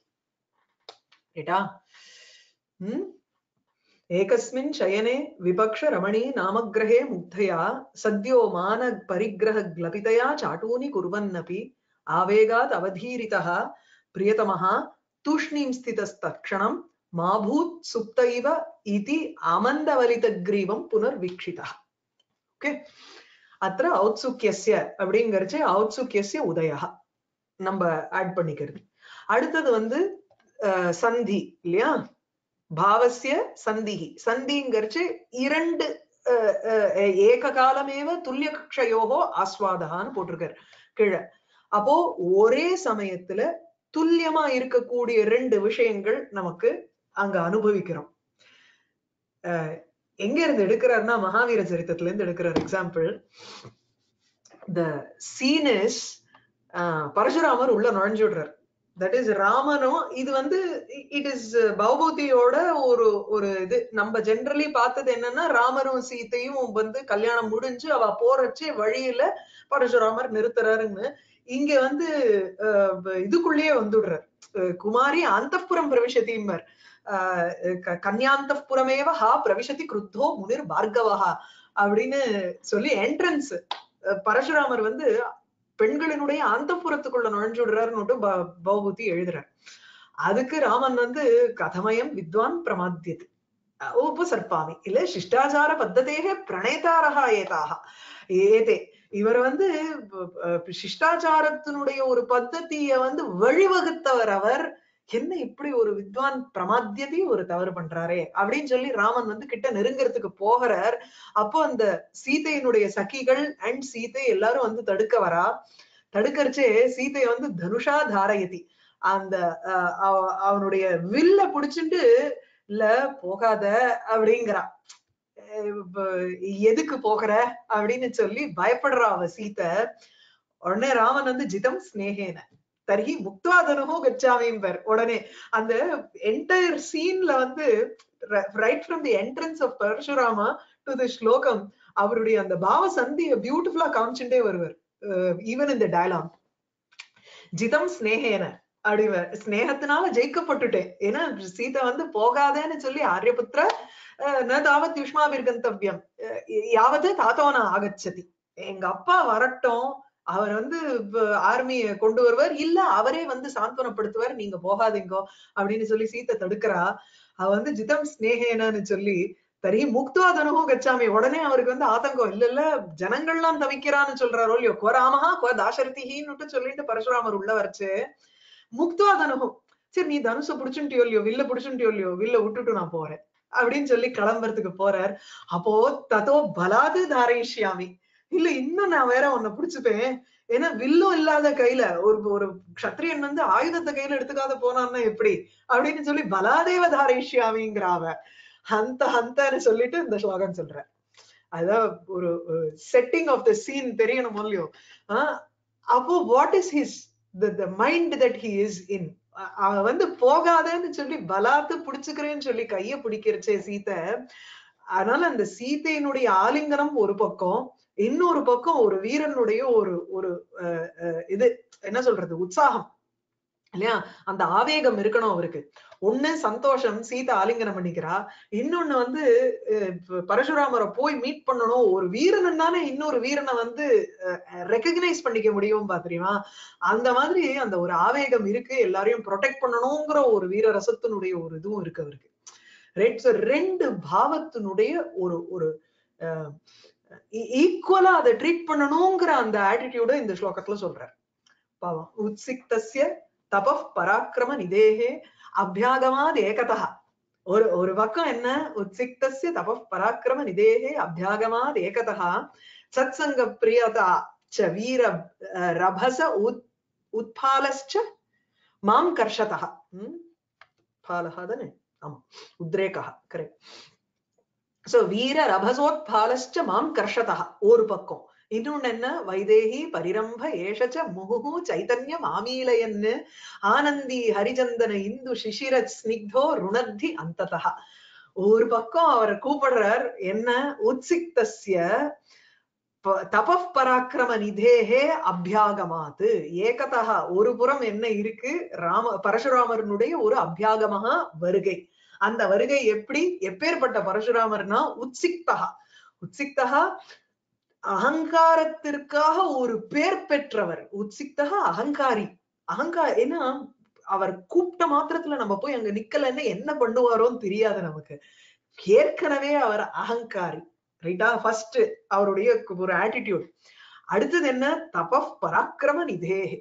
ரைட்டா உம் ஏகஸ்மின் शयने विपक्ष रमणी नामग्रहे मुग्धया सद्यो मान परिग्रह ग्लपितया चाटूनि कुर्वन्नपि आवेगात् अवधीरितः प्रियतमः तूष्णीं स्थितस्तक्षणं माभूत् सुप्त इव इति आमन्दवलितग्रीवं पुनर्वीक्षितः ओके अत्र औत्सुक्यस्य அப்படிங்கறச்சு ஔத்சுக்கியஸ்ய உதயः நம்ம ஆட் பண்ணிக்கிறது அடுத்தது வந்து அஹ், சந்தி இல்லையா பாவசிய சந்திஹி சந்திங்கிறச்சு இரண்டு அஹ், அஹ், ஏக காலமேவ துல்லிய கக்ஷயோகோ ஆஸ்வாதகான்னு போட்டிருக்காரு கீழே அப்போ ஒரே சமயத்துல துல்லியமா இருக்கக்கூடிய ரெண்டு விஷயங்கள் நமக்கு அங்க அனுபவிக்கிறோம் அஹ், எங்க இருந்து எடுக்கிறாருன்னா மகாவீர சரித்திரத்துல இருந்து எடுக்கிறார் எக்ஸாம்பிள் த சீன் இஸ் பரசுராமர் உள்ள நுழைஞ்சு விடுறார் தட் இஸ் ராமனும் இது வந்து இட் இஸ் பௌபூதியோட ஒரு ஒரு இது நம்ம ஜென்ரலி பார்த்தது என்னன்னா ராமரும் சீத்தையும் வந்து கல்யாணம் முடிஞ்சு அவ போறச்சே வழியில பரசுராமர் நிறுத்துறாருன்னு இங்க வந்து அஹ், இதுக்குள்ளேயே வந்துடுறார் அஹ், குமாரி அந்தப்புறம் பிரவிசதிம்பர் கன்யாந்தப்புறமேவ ஹா பிரவிசதி கிருத்தோ முனிர் பார்கவஹா அப்படின்னு சொல்லி என்ட்ரன்ஸ் பரசுராமர் வந்து பெண்களினுடைய அந்தப்புறத்துக்குள்ள நுழைஞ்சு விடுறாருன்னு ப- பௌபூதி எழுதுறார் அதுக்கு ராமன் வந்து கதமயம் வித்வான் பிரமாத்தியது அஹ் உபசர்ப்பாமி இல்ல சிஷ்டாச்சார பத்ததேக பிரணேதாரகா ஏதாக ஏதே இவர் வந்து ப- ப- சிஷ்டாச்சாரத்தினுடைய ஒரு பத்ததிய வந்து வழிவகுத்தவர் அவர் என்ன இப்படி ஒரு வித்வான் பிரமாத்தியதி ஒரு தவறு பண்றாரே அப்படின்னு சொல்லி ராமன் வந்து கிட்ட நெருங்கறதுக்கு போகிறார் அப்போ அந்த சீதையினுடைய சகிகள் அண்ட் சீதை எல்லாரும் வந்து தடுக்க வரா தடுக்கறச்சே சீதை வந்து தனுஷா தாரயதி அந்த அஹ், அவ- அவனுடைய வில்ல புடிச்சுட்டு இல்ல போகாத அப்படிங்கிறா அஹ் இப்ப எதுக்கு போகிற அப்படின்னு சொல்லி பயப்படுறா அவ சீதை உடனே ராமன் வந்து ஜிதம் ஸ்னேகேன தர்ஹி முக்துவாதனோ கச்சாமிம்பர் உடனே அந்த என்டையர் சீன்ல வந்து right from the entrance of Parashurama to the ஸ்லோகம் அவருடைய அந்த பாவ சந்திய பியூட்டிஃபுல்லா காமிச்சுட்டே வருவார் ஈவன் இந்த டயலாக் ஜிதம் ஸ்னேகேன அப்படிவர் ஸ்னேகத்தினால ஜெயிக்கப்பட்டுட்டேன் ஏன்னா சீதா வந்து போகாதேன்னு சொல்லி ஆரியபுத்திர அஹ், ந தாவத் யுஷ்மாவிர் கந்தவ்யம் அஹ், யாவது தாத்தோனா ஆகச்சதி எங்க அப்பா வரட்டும் அவர் வந்து ஆர்மிய கொண்டு வருவார் இல்ல அவரே வந்து சாந்தனப்படுத்துவார் நீங்க போகாதீங்கோ அப்படின்னு சொல்லி சீத்தை தடுக்கிறா அவ வந்து ஜிதம் ஸ்னேகேனன்னு சொல்லி தரி முக்துவாதனும் கச்சாமி உடனே அவருக்கு வந்து ஆதங்கம் இல்ல இல்ல ஜனங்கள்லாம் தவிக்கிறான்னு சொல்றாரோ இல்லையோ கோ ராமஹா கோ தாசரதிஹின்னு சொல்லிட்டு பரசுராமர் உள்ள வரைச்சு முக்துவாதனுகும் சரி நீ தனுச புடிச்சுட்டியோ இல்லையோ வில்ல புடிச்சுட்டியோ இல்லையோ வில்ல விட்டுட்டு நான் போறேன் அப்படின்னு சொல்லி கிளம்புறதுக்கு போறார் அப்போ ததோ பலாது தாரயிஷ்யாமி இல்ல இன்னும் நான் வேற உன்னை புடிச்சுப்பேன் ஏன்னா வில்லும் இல்லாத கையில ஒரு ஒரு க்ஷத்ரியன் வந்து ஆயுதத்தை கையில எடுத்துக்காத போனான்னா எப்படி அப்படின்னு சொல்லி பலாதேவ தாரயிஷ்யாமிங்கிற அவ ஹந்த ஹந்தன்னு சொல்லிட்டு இந்த ஸ்லோகம் சொல்ற அதான் ஒரு செட்டிங் ஆஃப் த சீன் தெரியணும் இல்லையோ ஆஹ் அப்போ what is his the mind that he is in அவன் வந்து போகாதன்னு சொல்லி பலாத்து புடிச்சுக்கிறேன்னு சொல்லி கைய பிடிக்கிறச்சே சீத்தை அதனால அந்த சீதையினுடைய ஆலிங்கனம் ஒரு பக்கம் இன்னொரு பக்கம் ஒரு வீரனுடைய ஒரு ஒரு அஹ், அஹ், இது என்ன சொல்றது உற்சாகம் இல்லையா அந்த ஆவேகம் இருக்கணும் அவருக்கு ஒண்ணு சந்தோஷம் சீதை ஆலிங்கனம் பண்ணிக்கிறா இன்னொன்னு வந்து அஹ், ப- பரசுராமரை போய் மீட் பண்ணணும் ஒரு வீரன் தானே இன்னொரு வீரனை வந்து ரெக்கக்னைஸ் பண்ணிக்க முடியும் பாத்திரியுமா அந்த மாதிரி அந்த ஒரு ஆவேகம் இருக்கு எல்லாரையும் ப்ரொடெக்ட் பண்ணணுங்கிற ஒரு வீர ரசத்தினுடைய ஒரு இதுவும் இருக்கு அவருக்கு ரைட் சோ ரெண்டு பாவத்தினுடைய ஒரு ஒரு ஈக்குவலா அதை ட்ரீட் பண்ணணுங்கிற அந்த ஆட்டிடியூட இந்த ஸ்லோகத்துல சொல்றார் பாவம் உத்சிக்தஸ்ய தப பராக்கிரம நிதேகே அபியாகமாத் ஏகதா ஒரு ஒரு பக்கம் என்ன உத்சிக்தஸ்ய தப பராக்கிரம நிதேகே அபியாகமாத் ஏகதா சத்சங்க பிரியதா ச வீர அஹ், ரபச உத் உத்பாலஸ்ச மாம் கர்ஷதா ம் பாலஹா தானே ஆமா உத்ரேகா கரெக்ட் சோ வீர ரபசோத்பாலஸ்ச மாம் கர்ஷதா ஒரு பக்கம் இன்னொன்னு என்ன வைதேகி பரிரம்ப ஏஷச்ச முகுகு சைதன்ய மாமீலயன்னு ஆனந்தி ஹரிச்சந்தன இந்து சிசிர ஸ்னிக்தோ ருணத்தி அந்ததா ஒரு பக்கம் அவர் கூப்பிடுறார் என்ன உத்சிக்தஸ்ய ப- தபப் பராக்கிரம நிதேகே அபியாகமாத்து ஏகதா ஒரு புறம் என்ன இருக்கு ராம பரசுராமரனுடைய ஒரு அபியாகமாக வருகை அந்த வருகை எப்படி எப்பேற்பட்ட பரசுராமர்னா உத்சிக்தகா உத்சிக்தகா அகங்காரத்திற்காக ஒரு பேர் பெற்றவர் உத்சிக்தகா அகங்காரி அகங்கா ஏன்னா அவர் கூப்பிட்ட மாத்திரத்துல நம்ம போய் அங்க நிக்கலன்னு என்ன பண்ணுவாரோன்னு தெரியாது நமக்கு ஏற்கனவே அவர் அகங்காரி ரைட்டா ஃபர்ஸ்ட் அவருடைய ஒரு ஆட்டிடியூட் அடுத்தது என்ன தப பராக்கிரம நிதேகே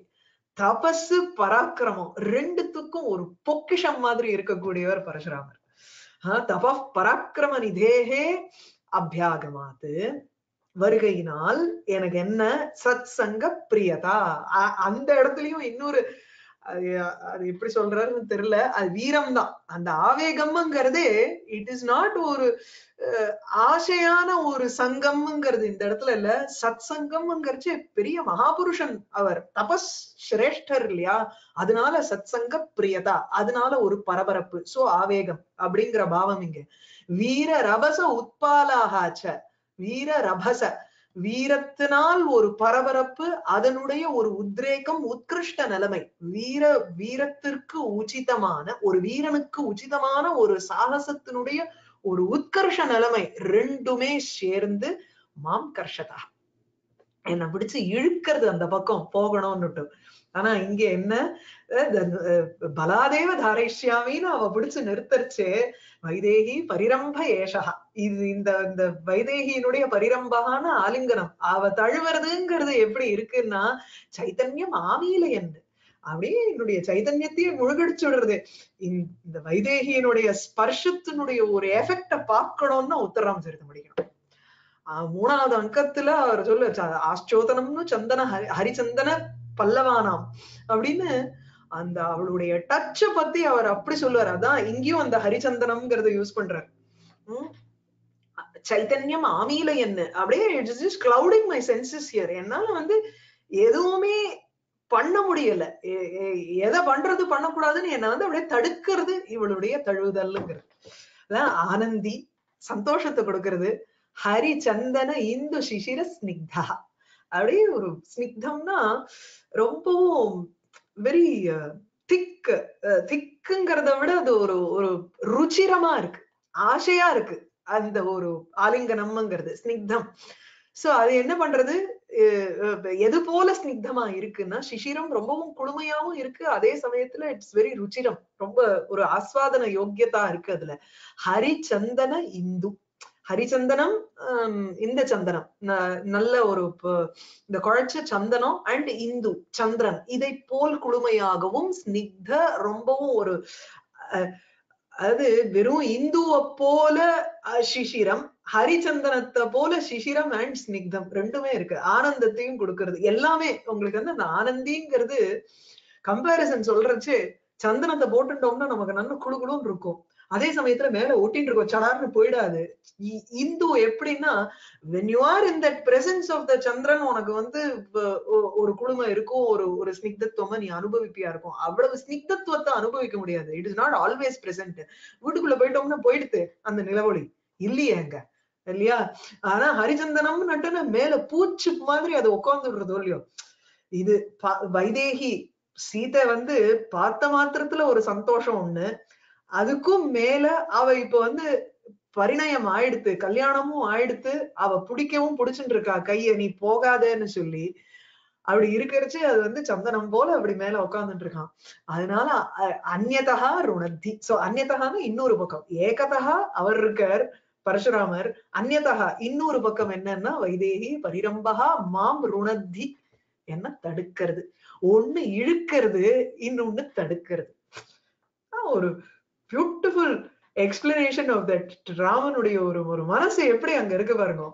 தபசு பராக்கிரமம் ரெண்டுத்துக்கும் ஒரு பொக்கிஷம் மாதிரி இருக்கக்கூடியவர் பரசுராமர் ஆஹ் தப பராக்கிரம நிதேகே அபியாகமாத்து வருகையினால் எனக்கு என்ன சத் சங்க பிரியதா அ- அந்த இடத்துலயும் இன்னொரு அது அது எப்படி சொல்றாருன்னு தெரியல அது வீரம் தான் அந்த ஆவேகம்ங்கிறதே இட் இஸ் நாட் ஒரு அஹ், ஆசையான ஒரு சங்கம்ங்கிறது இந்த இடத்துல இல்ல சத் சங்கம்ங்கிறச்சு பெரிய மகாபுருஷன் அவர் தபஸ் சிரேஷ்டர் இல்லையா அதனால சத் சங்க பிரியதா அதனால ஒரு பரபரப்பு சோ ஆவேகம் அப்படிங்கிற பாவம் இங்க வீர ரபச உத்பாலாகாச்ச வீர ரபச வீரத்தினால் ஒரு பரபரப்பு அதனுடைய ஒரு உத்ரேகம் உத்கிருஷ்ட நிலைமை வீர வீரத்திற்கு உச்சிதமான ஒரு வீரனுக்கு உச்சிதமான ஒரு சாகசத்தினுடைய ஒரு உத்கர்ஷ நிலைமை ரெண்டுமே சேர்ந்து மாம் கர்ஷதா என்ன பிடிச்சு இழுக்கிறது அந்த பக்கம் போகணும்னுட்டு ஆனா இங்க என்ன அஹ் the, அஹ், பலாதேவ தாரேஷ்யாமின்னு அவ பிடிச்சு நிறுத்தரிச்சு வைதேகி பரிரம்ப ஏஷா இது இந்த இந்த வைதேகியினுடைய பரிரம்பகான ஆலிங்கனம் அவ தழுவுறதுங்கிறது எப்படி இருக்குன்னா சைத்தன்யம் ஆவியில என்ன அப்படியே என்னுடைய சைதன்யத்தையே முழுகடிச்சு விடுறது இந்த இந்த வைதேகியினுடைய ஸ்பர்ஷத்தினுடைய ஒரு எஃபெக்ட பார்க்கணும்னா உத்தரராம் சரித்து முடிக்கணும் ஆஹ் மூணாவது அங்கத்துல அவர் சொல்ல ச- ஆச்சோதனம்னு சந்தன ஹரி ஹரிச்சந்தன பல்லவானாம் அப்படின்னு அந்த அவளுடைய டச்ச பத்தி அவர் அப்படி சொல்லுவார் அதான் இங்கேயும் அந்த ஹரிச்சந்தனம்ங்கிறத யூஸ் பண்றாரு உம் சைத்தன்யம் ஆமியில என்ன அப்படியே it's just clouding my senses here என்னால வந்து எதுவுமே பண்ண முடியல எ- எ- எதை பண்றது பண்ணக்கூடாதுன்னு என்ன வந்து அப்படியே தடுக்கிறது இவளுடைய தழுவுதல்ங்கிறது அதான் ஆனந்தி சந்தோஷத்தை கொடுக்கிறது ஹரி சந்தன இந்து சிசிர ஸ்னிக்தா அப்படியே ஒரு ஸ்னிக்தம்னா ரொம்பவும் வெரி திக் திக்குங்கிறத விட அது ஒரு ஒரு ருச்சிரமா இருக்கு ஆசையா இருக்கு அந்த ஒரு ஆலிங்கனம்ங்கிறது ஸ்னிக்தம் சோ அது என்ன பண்றது அஹ் அஹ் எது போல ஸ்னிக்தமா இருக்குன்னா சிசிரம் ரொம்பவும் குளுமையாவும் இருக்கு அதே சமயத்துல இட்ஸ் வெரி ருச்சிரம் ரொம்ப ஒரு ஆஸ்வாதன யோக்கியதா இருக்கு அதுல ஹரிச்சந்தன இந்து ஹரிச்சந்தனம் ஹம், இந்த சந்தனம் ந- நல்ல ஒரு ப- இந்த குழைச்ச சந்தனம் அண்ட் இந்து சந்திரன் இதை போல் குளுமையாகவும் ஸ்னிக்த ரொம்பவும் ஒரு அஹ், அதாவது வெறும் இந்துவை போல அஹ், சிசிரம் ஹரிச்சந்தனத்தை போல சிசிரம் அண்ட் ஸ்னிக்தம் ரெண்டுமே இருக்கு ஆனந்தத்தையும் கொடுக்கிறது எல்லாமே உங்களுக்கு வந்து அந்த ஆனந்திங்கிறது கம்பேரிசன் சொல்றச்சு சந்தனத்தை போட்டுட்டோம்னா நமக்கு நல்ல குளு குளுன்னு இருக்கும் அதே சமயத்துல மேல ஒட்டின்னு இருக்கும் சடார்னு போயிடாது இ- இந்து எப்படின்னா when you are in that presence of the சந்திரன் உனக்கு வந்து வ- ஒ- ஒரு குழுமை இருக்கும் ஒரு ஒரு ஸ்னிக்தத்துவமா நீ அனுபவிப்பியா இருக்கும் அவ்வளவு ஸ்னிக்தத்துவத்தை அனுபவிக்க முடியாது it is not always present வீட்டுக்குள்ள போயிட்டோம்னா போயிடுது அந்த நிலவொளி இல்லையே அங்க இல்லையா ஆனா ஹரிச்சந்தனம் நட்டுன்னு மேல பூச்சி மாதிரி அது உட்காந்துடுறதோ இல்லையோ இது பா- வைதேகி சீதை வந்து பார்த்த மாத்திரத்துல ஒரு சந்தோஷம் ஒண்ணு அதுக்கும் மேல அவ இப்ப வந்து பரிணயம் ஆயிடுத்து கல்யாணமும் ஆயிடுத்து அவ பிடிக்கவும் பிடிச்சுட்டு இருக்கா கைய நீ போகாதேன்னு சொல்லி அப்படி இருக்கிறச்சு அது வந்து சந்தனம் போல அப்படி மேல உட்கார்ந்துட்டு இருக்கான் அதனால அ- அந்யதா ருணத்தி சோ அந்யதகான்னு இன்னொரு பக்கம் ஏகதா அவர் இருக்கார் பரசுராமர் அந்யதா இன்னொரு பக்கம் என்னன்னா வைதேகி பரிரம்பகா மாம் ருணத்தி என்ன தடுக்கிறது ஒண்ணு இழுக்கிறது இன்னொன்னு தடுக்கிறது ஆஹ் ஒரு பியூட்டிஃபுல் எக்ஸ்பிளனேஷன் ஆஃப் தட் ராமனுடைய ஒரு ஒரு மனசு எப்படி அங்க இருக்கு பாருங்க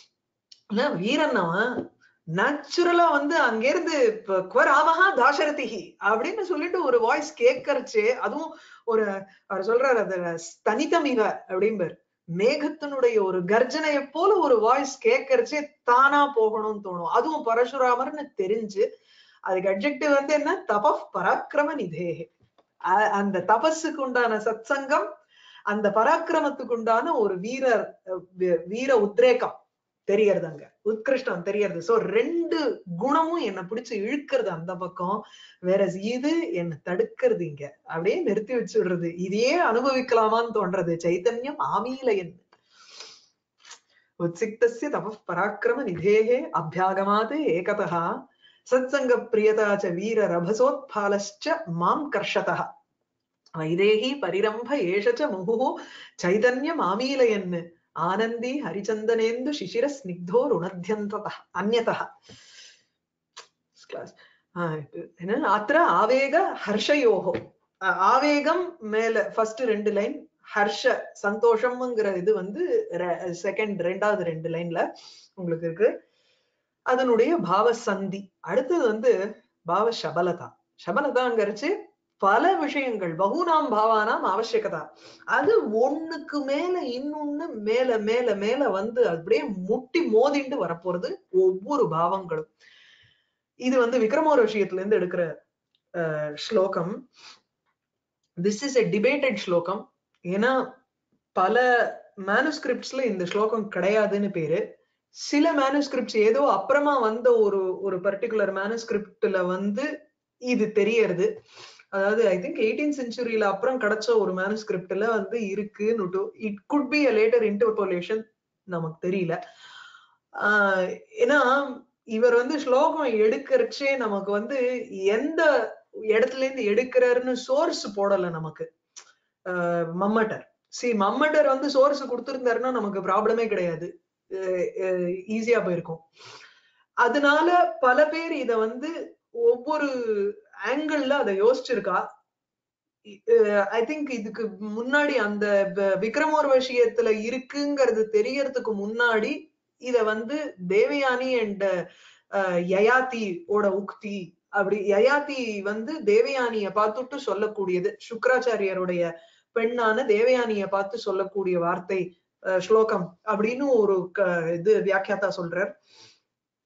ஆனா வீரன் அவன் நேச்சுரலா வந்து அங்க இருந்து இப்ப குவ ராமஹா தாசரதிஹி அப்படின்னு சொல்லிட்டு ஒரு வாய்ஸ் கேட்கறச்சே அதுவும் ஒரு அவர் சொல்றாரு அதுல தனித்தமிக அப்படிம்பார் மேகத்தினுடைய ஒரு கர்ஜனையை போல ஒரு வாய்ஸ் கேட்கறச்சே தானா போகணும்னு தோணும் அதுவும் பரசுராமர்னு தெரிஞ்சு அதுக்கு அட்ஜெக்டிவ் வந்து என்ன தப பராக்கிரம நிதேகே அ- அந்த தபஸுக்கு உண்டான சத்சங்கம் அந்த பராக்கிரமத்துக்கு உண்டான ஒரு வீரர் அஹ் வீ- வீர உத்ரேகம் தெரியறது அங்க உத்கிருஷ்டம் தெரியறது சோ ரெண்டு குணமும் என்ன பிடிச்சு இழுக்கிறது அந்த பக்கம் வேற இது என்ன தடுக்கிறது இங்க அப்படியே நிறுத்தி வச்சுடுறது இதையே அனுபவிக்கலாமான்னு தோன்றது சைத்தன்யம் ஆமீலயன் உத்சிக்தஸ்ய தப பராக்கிரம நிதேகே அபியாகமாத் ஏகதः சத்சங்க பிரியதா ச வீர ரபசோத்பாலश्च மாம் கர்ஷதः வைதேகி பரிரம்ப ஏஷ ச முகுः சைதன்யம் ஆமீலயன் ஆனந்தி ஹரிச்சந்தனேந்து சிசிர ஸ்னிக்தோ ருணத்யந்ததः அந்யதः கிளாஸ் என்ன அத்திர ஆவேக ஹர்ஷயோகோ அஹ் ஆவேகம் மேல ஃபர்ஸ்ட் ரெண்டு லைன் ஹர்ஷ சந்தோஷம்ங்கிற இது வந்து செகண்ட் ரெண்டாவது ரெண்டு லைன்ல உங்களுக்கு இருக்கு அதனுடைய பாவ சந்தி அடுத்தது வந்து பாவ சபலதா சபலதாங்கிறச்சு பல விஷயங்கள் பகுனாம் பாவானாம் அவசியகதா அது ஒண்ணுக்கு மேல இன்னொன்னு மேல மேல மேல வந்து அப்படியே முட்டி மோதிண்டு வரப்போறது ஒவ்வொரு பாவங்களும் இது வந்து விக்ரமோர விஷயத்துல இருந்து எடுக்கிற அஹ், ஸ்லோகம் திஸ் இஸ் எ டிபேட்டட் ஸ்லோகம் ஏன்னா பல மேனுஸ்கிரிப்ட்ஸ்ல இந்த ஸ்லோகம் கிடையாதுன்னு பேரு சில மேனுஸ்கிரிப்ட்ஸ் ஏதோ அப்புறமா வந்த ஒரு ஒரு பர்டிகுலர் மேனுஸ்கிரிப்ட்ல வந்து இது தெரியறது அதாவது ஐ திங்க் எயிட்டீன் செஞ்சுரியில அப்புறம் கிடைச்ச ஒரு மேனுஸ்கிரிப்ட்ல வந்து இருக்குன்னு it could be a later interpolation நமக்கு தெரியல ஆஹ் ஏன்னா இவர் வந்து ஸ்லோகம் எடுக்கிறச்சே நமக்கு வந்து எந்த இடத்துல இருந்து எடுக்கிறாருன்னு சோர்ஸ் போடல நமக்கு ஆஹ் மம்மட்டர் சி மம்மட்டர் வந்து சோர்ஸ் கொடுத்திருந்தாருன்னா நமக்கு ப்ராப்ளமே கிடையாது ஈஸியா போயிருக்கும் அதனால பல பேர் இத வந்து ஒவ்வொரு ஆங்கிள் அதை யோசிச்சிருக்கா ஐ திங்க் இதுக்கு முன்னாடி அந்த வ- விக்ரமோர் விஷயத்துல இருக்குங்கிறது தெரியறதுக்கு முன்னாடி இத வந்து தேவயானி அண்ட் யயாதி ஓட உக்தி அப்படி யயாதி வந்து தேவயானிய பார்த்துட்டு சொல்லக்கூடியது சுக்கராச்சாரியருடைய பெண்ணான தேவயானிய பார்த்து சொல்லக்கூடிய வார்த்தை அஹ், ஸ்லோகம் அப்படின்னு ஒரு க- இது வியாக்கியாத்தா சொல்றார்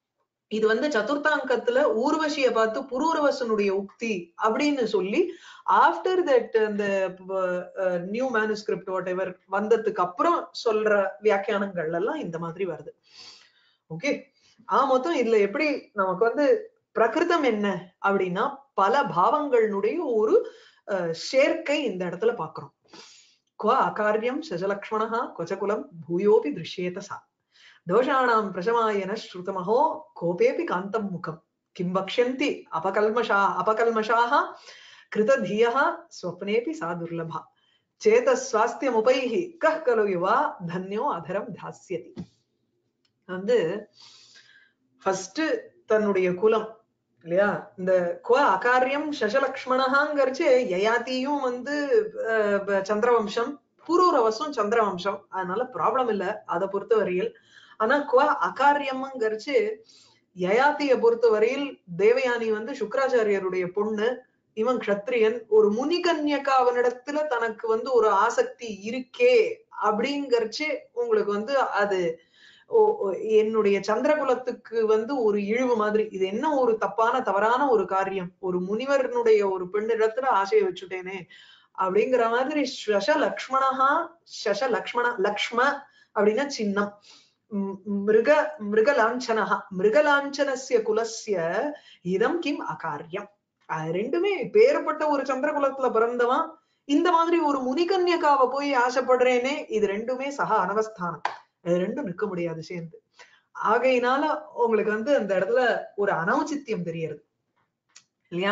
இது வந்து சதுர்த்தாங்கத்துல ஊர்வசிய பார்த்து புரூரவசனுடைய உக்தி அப்படின்னு சொல்லி ஆஃப்டர் தட் அந்த நியூ மேனுஸ்கிரிப்ட் வாட் எவர் வந்ததுக்கு அப்புறம் சொல்ற வியாக்கியானங்கள் எல்லாம் இந்த மாதிரி வருது ஓகே ஆ மொத்தம் இதுல எப்படி நமக்கு வந்து பிரகிருதம் என்ன அப்படின்னா பல பாவங்களுடைய ஒரு அஹ், சேர்க்கை இந்த இடத்துல பாக்குறோம் क्व अकार्यं शशलक्ष्मणः क्वचकुलं भूयोऽपि दृश्येत सा दोषाणां प्रशमायन श्रुतमहो कोऽपेऽपि कान्तं मुखम् किं वक्ष्यन्ति अपकल्मषा अपकल्मषाः कृतधियः स्वप्नेऽपि सा दुर्लभा चेतस्वास्थ्यमुपैः कः खलु युवा धन्यो अधरं धास्यति வந்து ஃபர்ஸ்ட் தன்னுடைய குலம் இல்லையா இந்த குவ அகாரியம் சசலக்ஷ்மணஹாங்கிறச்சு யயாத்தியும் வந்து அஹ், ப- சந்திரவம்சம் புரூரவசும் சந்திரவம்சம் அதனால ப்ராப்ளம் இல்ல அதை பொறுத்த வரையில் ஆனா குவ அகாரியம்ங்கிறச்சு யயாத்திய பொறுத்த வரையில் தேவயானி வந்து சுக்கராச்சாரியருடைய பொண்ணு இவன் க்ஷத்ரியன் ஒரு முனிகன்யக்கா அவனிடத்துல தனக்கு வந்து ஒரு ஆசக்தி இருக்கே அப்படிங்கறச்சு உங்களுக்கு வந்து அது ஓ- ஓ- என்னுடைய சந்திரகுலத்துக்கு வந்து ஒரு இழிவு மாதிரி இது என்ன ஒரு தப்பான தவறான ஒரு காரியம் ஒரு முனிவரனுடைய ஒரு பெண்ணிடத்துல ஆசையை வச்சுட்டேனே அப்படிங்கிற மாதிரி சச லக்ஷ்மணஹா சச லக்ஷ்மண லக்ஷ்ம அப்படின்னா சின்னம் ம், மிருக மிருகலாஞ்சனஹா மிருகலாஞ்சனஸ்ய குலஸ்ய இதம் கிம் அகாரியம் அது ரெண்டுமே பேரப்பட்ட ஒரு சந்திரகுலத்துல பிறந்தவன் இந்த மாதிரி ஒரு முனிகன்யக்காவை போய் ஆசைப்படுறேனே இது ரெண்டுமே சக அனவஸ்தானம் இது ரெண்டும் நிக்க முடியாது சேர்ந்து ஆகையினால உங்களுக்கு வந்து அந்த இடத்துல ஒரு அனௌச்சித்தியம் தெரியறது இல்லையா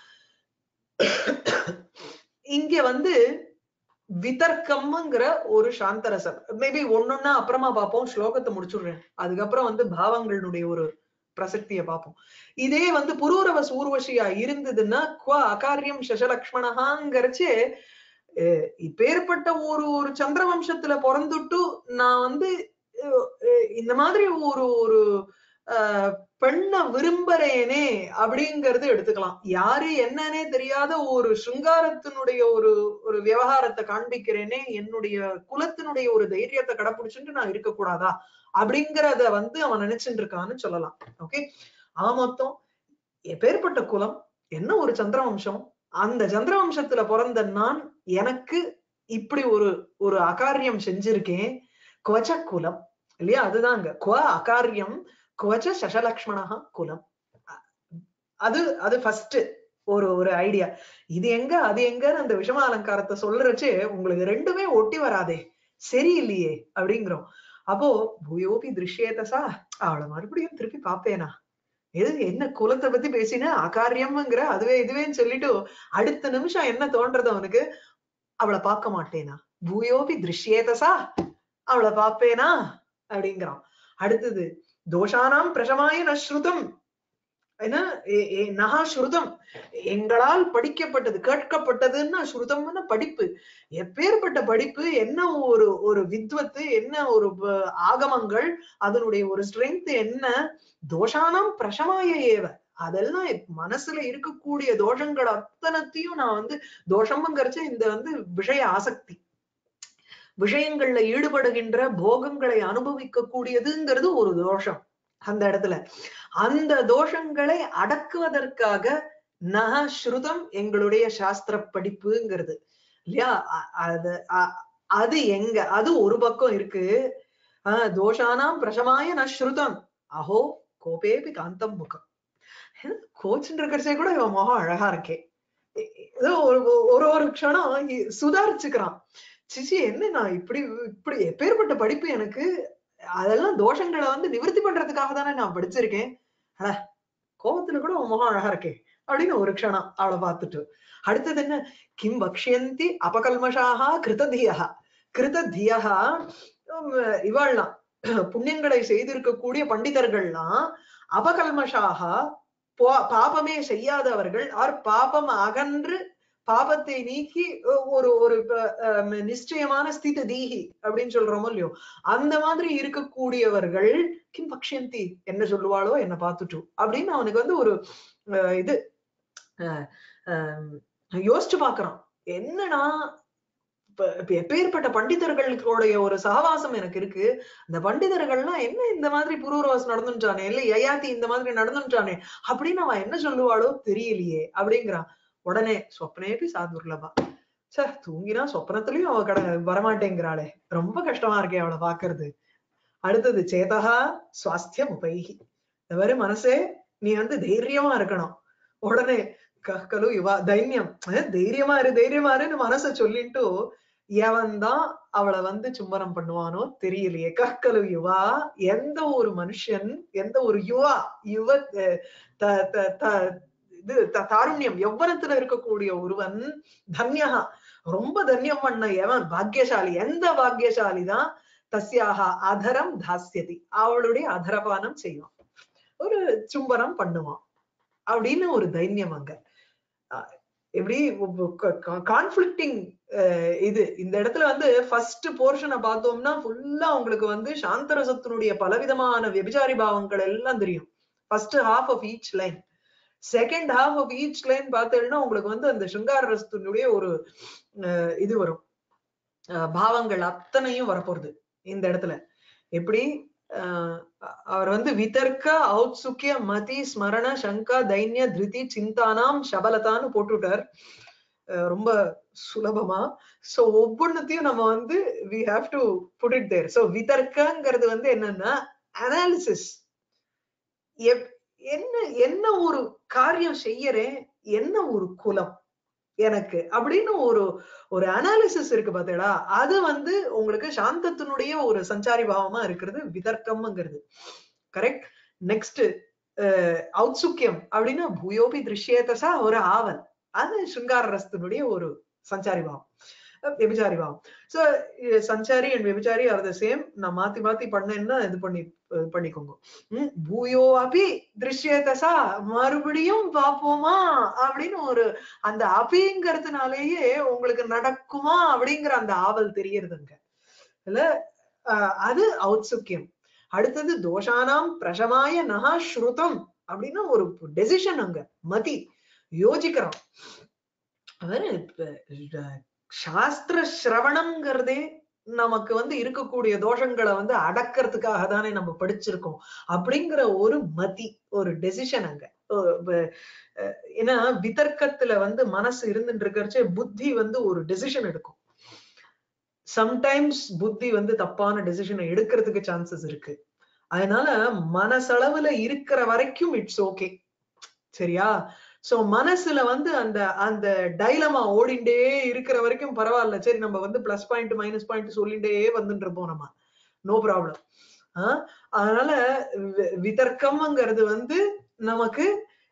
இங்க வந்து விதர்க்கம்ங்கிற ஒரு சாந்தரசம் மேபி ஒன்னொன்னா அப்புறமா பார்ப்போம் ஸ்லோகத்தை முடிச்சுடுறேன் அதுக்கப்புறம் வந்து பாவங்களுடைய ஒரு பிரசக்தியை பார்ப்போம் இதே வந்து புரூரவ சூர்வசியா இருந்ததுன்னா குவ அகாரியம் சசலக்ஷ்மணஹாங்கிறச்சு அஹ் இப்பேற்பட்ட ஒரு ஒரு சந்திரவம்சத்துல பிறந்துட்டு நான் வந்து அஹ் அஹ் இந்த மாதிரி ஒரு ஒரு ஆஹ் பெண்ண விரும்புறேனே அப்படிங்கறது எடுத்துக்கலாம் யாரு என்னன்னே தெரியாத ஒரு சிருங்காரத்தினுடைய ஒரு ஒரு விவகாரத்தை காண்பிக்கிறேனே என்னுடைய குலத்தினுடைய ஒரு தைரியத்தை கடைபிடிச்சுட்டு நான் இருக்கக்கூடாதா அப்படிங்கறத வந்து அவன் நினைச்சுட்டு இருக்கான்னு சொல்லலாம் ஓகே ஆ மொத்தம் எப்பேற்பட்ட குலம் என்ன ஒரு சந்திரவம்சம் அந்த சந்திரவம்சத்துல பிறந்த நான் எனக்கு இப்படி ஒரு ஒரு அகாரியம் செஞ்சிருக்கேன் குவச்ச குலம் இல்லையா அதுதாங்க குவ அகாரியம் குவச்ச சசலக்ஷ்மணஹா குலம் அ- அது அது ஃபர்ஸ்ட் ஒரு ஒரு ஐடியா இது எங்க அது எங்கன்னு அந்த விஷம அலங்காரத்தை சொல்றச்சு உங்களுக்கு ரெண்டுமே ஒட்டி வராதே சரியில்லையே அப்படிங்கிறோம் அப்போ பூயோபி திருஷ்யேதசா அவளை மறுபடியும் திருப்பி பாப்பேனா எது என்ன குலத்தை பத்தி பேசின அகாரியம்ங்கிற அதுவே இதுவேன்னு சொல்லிட்டு அடுத்த நிமிஷம் என்ன தோன்றது அவனுக்கு அவளை பார்க்க மாட்டேனா பூயோபி திருஷ்யேதசா அவளை பாப்பேனா அப்படிங்கிறான் அடுத்தது தோஷானாம் பிரசமாய நஸ்ருதம் என்ன ஏ- ஏ- நகா ஸ்ருதம் எங்களால் படிக்கப்பட்டது கேட்கப்பட்டதுன்னா ஸ்ருதம்னு படிப்பு எப்பேற்பட்ட படிப்பு என்ன ஒரு ஒரு வித்வத்து என்ன ஒரு ப- ஆகமங்கள் அதனுடைய ஒரு ஸ்ட்ரென்த் என்ன தோஷானாம் பிரசமாய ஏவ அதெல்லாம் எப்- மனசுல இருக்கக்கூடிய தோஷங்கள் அத்தனத்தையும் நான் வந்து தோஷம்ங்கிறச்சு இந்த வந்து விஷய ஆசக்தி விஷயங்கள்ல ஈடுபடுகின்ற போகங்களை அனுபவிக்க கூடியதுங்கிறது ஒரு தோஷம் அந்த இடத்துல அந்த தோஷங்களை அடக்குவதற்காக நக ஸ்ருதம் எங்களுடைய சாஸ்திர படிப்புங்கிறது இல்லையா அ- அது அ- அது எங்க அது ஒரு பக்கம் இருக்கு ஆஹ் தோஷானாம் பிரசமாய ந ஸ்ருதம் அஹோ கோபேபி காந்தம் முகம் கோச்சுன்னு இருக்கிறச்சே கூட இவன் முகம் அழகா இருக்கே எ- ஏதோ ஒரு ஒரு ஒரு க்ஷணம் இ- சுதாரிச்சுக்கிறான் சிச்சி என்ன நான் இப்படி இப்படி எப்பேற்பட்ட படிப்பு எனக்கு அதெல்லாம் தோஷங்களை வந்து நிவர்த்தி பண்றதுக்காக தானே நான் படிச்சிருக்கேன் அட கோபத்துல கூட உன் முகம் அழகா இருக்கே அப்படின்னு ஒரு க்ஷணம் அவளை பார்த்துட்டு அடுத்தது என்ன கிம் பக்ஷியந்தி அபகல்மஷாக கிருததியா கிருததியா இவாள்லாம் புண்ணியங்களை செய்திருக்கக்கூடிய பண்டிதர்கள்லாம் அபகல்மஷாக பா- பாபமே செய்யாதவர்கள் ஆர் பாபம் அகன்று பாபத்தை நீக்கி ஒ- ஒரு ஒரு ப- அஹ் நிச்சயமான ஸ்தித தீகி அப்படின்னு சொல்றோமோ இல்லையோ அந்த மாதிரி இருக்கக்கூடியவர்கள் கிம் பக்ஷந்தி என்ன சொல்லுவாளோ என்ன பார்த்துட்டு அப்படின்னு அவனுக்கு வந்து ஒரு அஹ், இது அஹ், அஹ், யோசிச்சு பாக்குறான் என்னன்னா இப்ப இப்ப எப்பேற்பட்ட பண்டிதர்களுடைய ஒரு சகவாசம் எனக்கு இருக்கு அந்த பண்டிதர்கள்லாம் என்ன இந்த மாதிரி புரூரவாஸ் நடந்துட்டானே இல்ல யயாதி இந்த மாதிரி நடந்துட்டானே அப்படின்னு அவன் என்ன சொல்லுவாளோ தெரியலையே அப்படிங்கிறான் உடனே சொப்னேபி சாதுர்லபா சே தூங்கினா சொப்னத்திலயும் அவ கட வரமாட்டேங்கிறாளே ரொம்ப கஷ்டமா இருக்கே அவளை பாக்குறது அடுத்தது சேதகா சுவாஸ்தியம் உபைகி இந்த மாதிரி மனசே நீ வந்து தைரியமா இருக்கணும் உடனே கலு இவா தைரியம் அஹ் தைரியமா இரு தைரியமா இருன்னு மனச சொல்லிட்டு எவன் தான் அவளை வந்து சும்மரம் பண்ணுவானோ தெரியலையே கற்கலு யுவா எந்த ஒரு மனுஷன் எந்த ஒரு யுவா யுவ அஹ் த- த- த- இது த- தாருண்யம் யௌவனத்துல இருக்கக்கூடிய ஒருவன் தன்யகா ரொம்ப தன்யம் பண்ண எவன் பாக்கியசாலி எந்த பாக்கியசாலி தான் தஸ்யாக அதரம் தாஸ்யதி அவளுடைய அதரபானம் செய்வான் ஒரு சும்பரம் பண்ணுவான் அப்படின்னு ஒரு தைரியம் அங்க அஹ் எப்படி கான்ஃபிளிக்டிங் இது இந்த இடத்துல வந்து ஃபர்ஸ்ட் போர்ஷனை பார்த்தோம்னா ஃபுல்லா உங்களுக்கு வந்து சாந்தரசத்தினுடைய பலவிதமான விபச்சாரி பாவங்கள் எல்லாம் தெரியும் first half of each line second half of each line பார்த்தீங்கன்னா உங்களுக்கு வந்து அந்த சிங்கார ரசத்தினுடைய ஒரு அஹ், இது வரும் அஹ், பாவங்கள் அத்தனையும் வரப்போறது இந்த இடத்துல எப்படி அஹ், அவர் வந்து விதர்க்க ஔத்சுக்கிய மதி ஸ்மரண சங்கா தைன்ய திருதி சிந்தானாம் சபலதான்னு போட்டுட்டார் அஹ், ரொம்ப சுலபமா சோ ஒவ்வொன்னத்தையும் நம்ம வந்து we have to put it there so விதர்க்கங்கிறது வந்து என்னன்னா அனாலிசிஸ் என்ன என்ன ஒரு காரியம் செய்யறேன் என்ன ஒரு குலம் எனக்கு அப்படின்னு ஒரு ஒரு அனாலிசிஸ் இருக்கு பாத்தீங்களா அது வந்து உங்களுக்கு சாந்தத்தினுடைய ஒரு சஞ்சாரி பாவமா இருக்கிறது விதர்க்கம்ங்கிறது கரெக்ட் நெக்ஸ்ட் ஔத்சுக்கியம் அப்படின்னா பூயோபி திருஷ்யேதசா ஒரு ஆவல் அது சிங்கார ரசத்தினுடைய ஒரு சஞ்சாரி பாவம் அஹ் விபச்சாரி பாவம் சோ சஞ்சாரி அண்ட் விபச்சாரி ஆர் த சேம் நான் மாத்தி மாத்தி பண்ணேன்னா இது பண்ணி அஹ் பண்ணிக்கோங்க உம் பூயோ அபி திருஷ்யேதசா மறுபடியும் பாப்போமா அப்படின்னு ஒரு அந்த அபிங்கிறதுனாலேயே உங்களுக்கு நடக்குமா அப்படிங்கிற அந்த ஆவல் தெரியறதுங்க இல்ல அஹ் அது ஔத்சுக்கியம் அடுத்தது தோஷானாம் பிரசமாய நகா ஸ்ருதம் அப்படின்னா ஒரு டெசிஷன் அங்க மதி யோசிக்கிறான் அவரு இப்ப சாஸ்திர சிரவணம்ங்கிறதே நமக்கு வந்து இருக்கக்கூடிய தோஷங்களை வந்து அடக்கிறதுக்காக தானே நம்ம படிச்சிருக்கோம் அப்படிங்கிற ஒரு மதி ஒரு டெசிஷன் அங்க அஹ் வ- அஹ் ஏன்னா விதர்க்கத்துல வந்து மனசு இருந்துட்டு இருக்கிறச்சே புத்தி வந்து ஒரு டெசிஷன் எடுக்கும் சம்டைம்ஸ் புத்தி வந்து தப்பான டெசிஷனை எடுக்கிறதுக்கு சான்சஸ் இருக்கு அதனால மனசளவுல இருக்கிற வரைக்கும் இட்ஸ் ஓகே சரியா சோ மனசுல வந்து அந்த அந்த டைலமா ஓடிண்டே இருக்கிற வரைக்கும் பரவாயில்ல சரி நம்ம வந்து பிளஸ் பாயிண்ட் மைனஸ் பாயிண்ட் சொல்லிண்டே வந்துட்டு இருப்போம் நம்ம நோ ப்ராப்ளம் அதனால வி- விதர்க்கம்ங்கிறது வந்து நமக்கு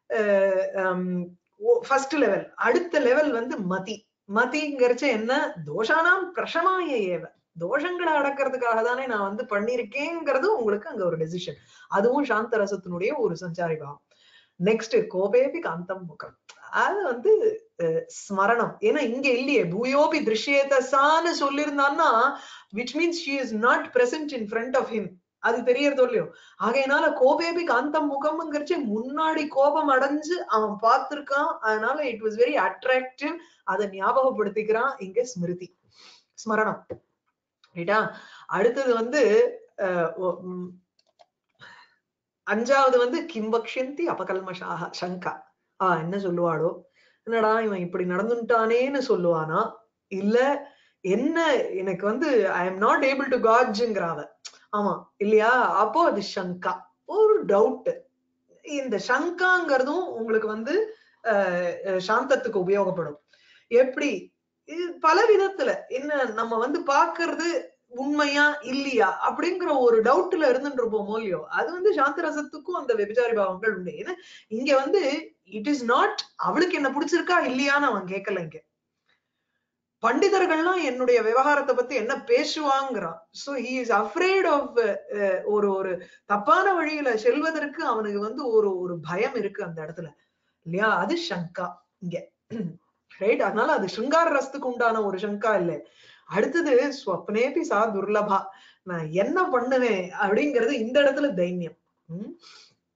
ஃபர்ஸ்ட் லெவல் அடுத்த லெவல் வந்து மதி மதிங்கிறச்ச என்ன தோஷானாம் பிரசமாய ஏவ தோஷங்களை அடக்கிறதுக்காக தானே நான் வந்து பண்ணிருக்கேங்கிறது உங்களுக்கு அங்க ஒரு டெசிஷன் அதுவும் சாந்த ரசத்தினுடைய ஒரு சஞ்சாரி பாவம் நெக்ஸ்ட் கோபேபி காந்தம் முகம் அது வந்து அஹ், ஸ்மரணம் ஏன்னா இங்க இல்லையே பூயோபி திருஷ்யேதசான்னு சொல்லியிருந்தான்னா which means she is not present in front of him அது தெரியறதோ இல்லையோ ஆகையினால கோபேபி காந்தம் முகம்ங்கிறச்சு முன்னாடி கோபம் அடைஞ்சு அவன் பார்த்திருக்கான் அதனால இட் வாஸ் வெரி அட்ராக்டிவ் அதை ஞாபகப்படுத்திக்கிறான் இங்க ஸ்மிருதி ஸ்மரணம் ரைட்டா அடுத்தது வந்து அஹ், ஒ- ம், அஞ்சாவது வந்து கிம்பக்ஷந்தி அபகல்மஷாக சங்கா ஆஹ் என்ன சொல்லுவாளோ என்னடா இவன் இப்படி நடந்துட்டானேன்னு சொல்லுவானா இல்ல என்ன எனக்கு வந்து I am not able to காட்ஜுங்கிறாவ ஆமா இல்லையா அப்போ அது சங்கா ஒரு டவுட் இந்த சங்காங்கிறதும் உங்களுக்கு வந்து அஹ், அஹ், சாந்தத்துக்கு உபயோகப்படும் எப்படி இது பல விதத்துல என்ன நம்ம வந்து பாக்குறது உண்மையா இல்லையா அப்படிங்கிற ஒரு டவுட்ல இருந்துட்டு இருப்போமோ இல்லையோ அது வந்து சாந்தரசத்துக்கும் அந்த விபச்சாரி பாவங்கள் உண்டு ஏன்னா இங்க வந்து இட் இஸ் நாட் அவளுக்கு என்ன பிடிச்சிருக்கா இல்லையான்னு அவன் கேட்கல இங்க பண்டிதர்கள்லாம் என்னுடைய விவகாரத்தை பத்தி என்ன பேசுவாங்கிறான் so he is afraid of ஒரு ஒரு தப்பான வழியில செல்வதற்கு அவனுக்கு வந்து ஒரு ஒரு பயம் இருக்கு அந்த இடத்துல இல்லையா அது சங்கா இங்க ரைட் அதனால அது சிங்கார ரசத்துக்கு உண்டான ஒரு சங்கா இல்ல அடுத்தது ஸ்வப்னேபி சா துர்லபா நான் என்ன பண்ணுவேன் அப்படிங்கிறது இந்த இடத்துல தைரியம் உம்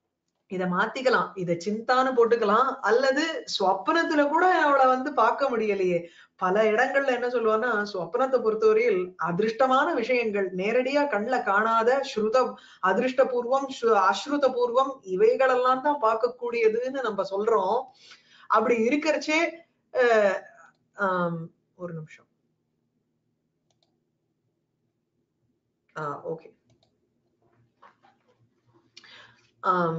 இத மாத்திக்கலாம் இத சிந்தான்னு போட்டுக்கலாம் அல்லது ஸ்வப்னத்துல கூட அவளை வந்து பார்க்க முடியலையே பல இடங்கள்ல என்ன சொல்லுவான்னா ஸ்வப்னத்தை பொறுத்தவரையில் அதிர்ஷ்டமான விஷயங்கள் நேரடியா கண்ணுல காணாத ஸ்ருத அதிர்ஷ்டபூர்வம் ஸ்ரு- அஸ்ருத பூர்வம் இவைகளெல்லாம் தான் பார்க்கக்கூடியதுன்னு நம்ம சொல்றோம் அப்படி இருக்கிறச்சே அஹ், ஆம், ஒரு நிமிஷம் ஆஹ் ஓகே ஆம்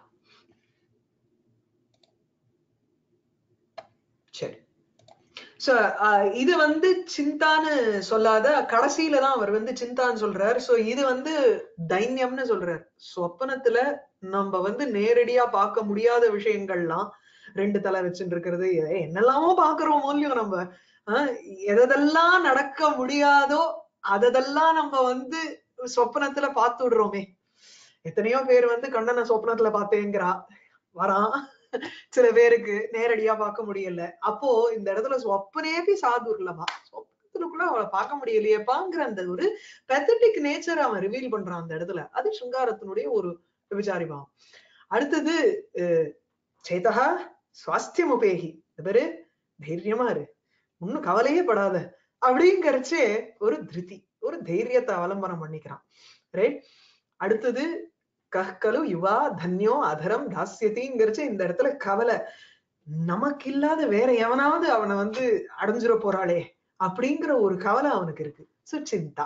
சரி சோ இது வந்து சிந்தான்னு சொல்லாத கடைசியில தான் அவர் வந்து சிந்தான்னு சொல்றார் சோ இது வந்து தைன்யம்னு சொல்றார் சொப்பனத்துல நம்ம வந்து நேரடியா பார்க்க முடியாத விஷயங்கள்லாம் ரெண்டு தலை வச்சுட்டு இருக்கிறது எ- என்னெல்லாமோ பாக்குறோம் மூலியம் நம்ம ஆஹ் எதெல்லாம் நடக்க முடியாதோ அதெல்லாம் நம்ம வந்து சொப்பனத்துல பார்த்து விடுறோமே எத்தனையோ பேர் வந்து கண்ணனை சொப்பனத்துல பார்த்தேங்கிறா வரான் சில பேருக்கு நேரடியா பார்க்க முடியல அப்போ இந்த இடத்துல சொப்பனேபி சாதுர்லமா சொப்பனத்துக்குள்ள அவளை பார்க்க முடியலையேப்பாங்கிற அந்த ஒரு பெத்தட்டிக் நேச்சர் அவன் ரிவீல் பண்றான் அந்த இடத்துல அது சிங்காரத்தினுடைய ஒரு விபச்சாரிபாவம் அடுத்தது அஹ், சேதகா சுவாஸ்தியம் உபேகி இந்த பேரு தைரியமா இரு ஒன்னும் கவலையே படாத அப்படிங்கறச்சே ஒரு திருதி ஒரு தைரியத்தை அவலம்பனம் பண்ணிக்கிறான் ரைட் அடுத்தது கஹ்கலு யுவா தன்யோ அதரம் தாஸ்யதிங்கிறச்சு இந்த இடத்துல கவலை நமக்கு இல்லாத வேற எவனாவது அவனை வந்து அடைஞ்சிட போறாளே அப்படிங்கிற ஒரு கவலை அவனுக்கு இருக்கு சோ சிந்தா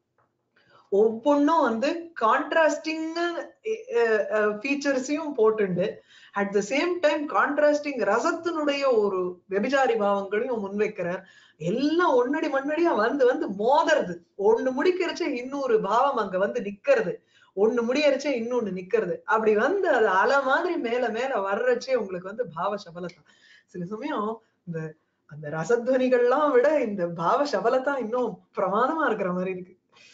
ஒவ்வொன்னும் வந்து கான்ட்ராஸ்டிங் ஃபீச்சர்ஸையும் போட்டுண்டு at the same time contrasting ரசத்தினுடைய ஒரு வெபிசாரி பாவங்களையும் முன்வைக்கிறார் எல்லாம் ஒன்னடி மண்ணடியா வந்து வந்து மோதறது ஒண்ணு முடிக்கிறச்ச இன்னொரு பாவம் அங்க வந்து நிக்கிறது ஒண்ணு முடியறச்ச இன்னொன்னு நிக்கிறது அப்படி வந்து அது அலை மாதிரி மேல மேல வர்றச்சே உங்களுக்கு வந்து பாவ சபலதா சில சமயம் இந்த அந்த ரசத்வனிகள்லாம் விட இந்த பாவ சபலதா இன்னும் பிரமாதமா இருக்கிற மாதிரி இருக்கு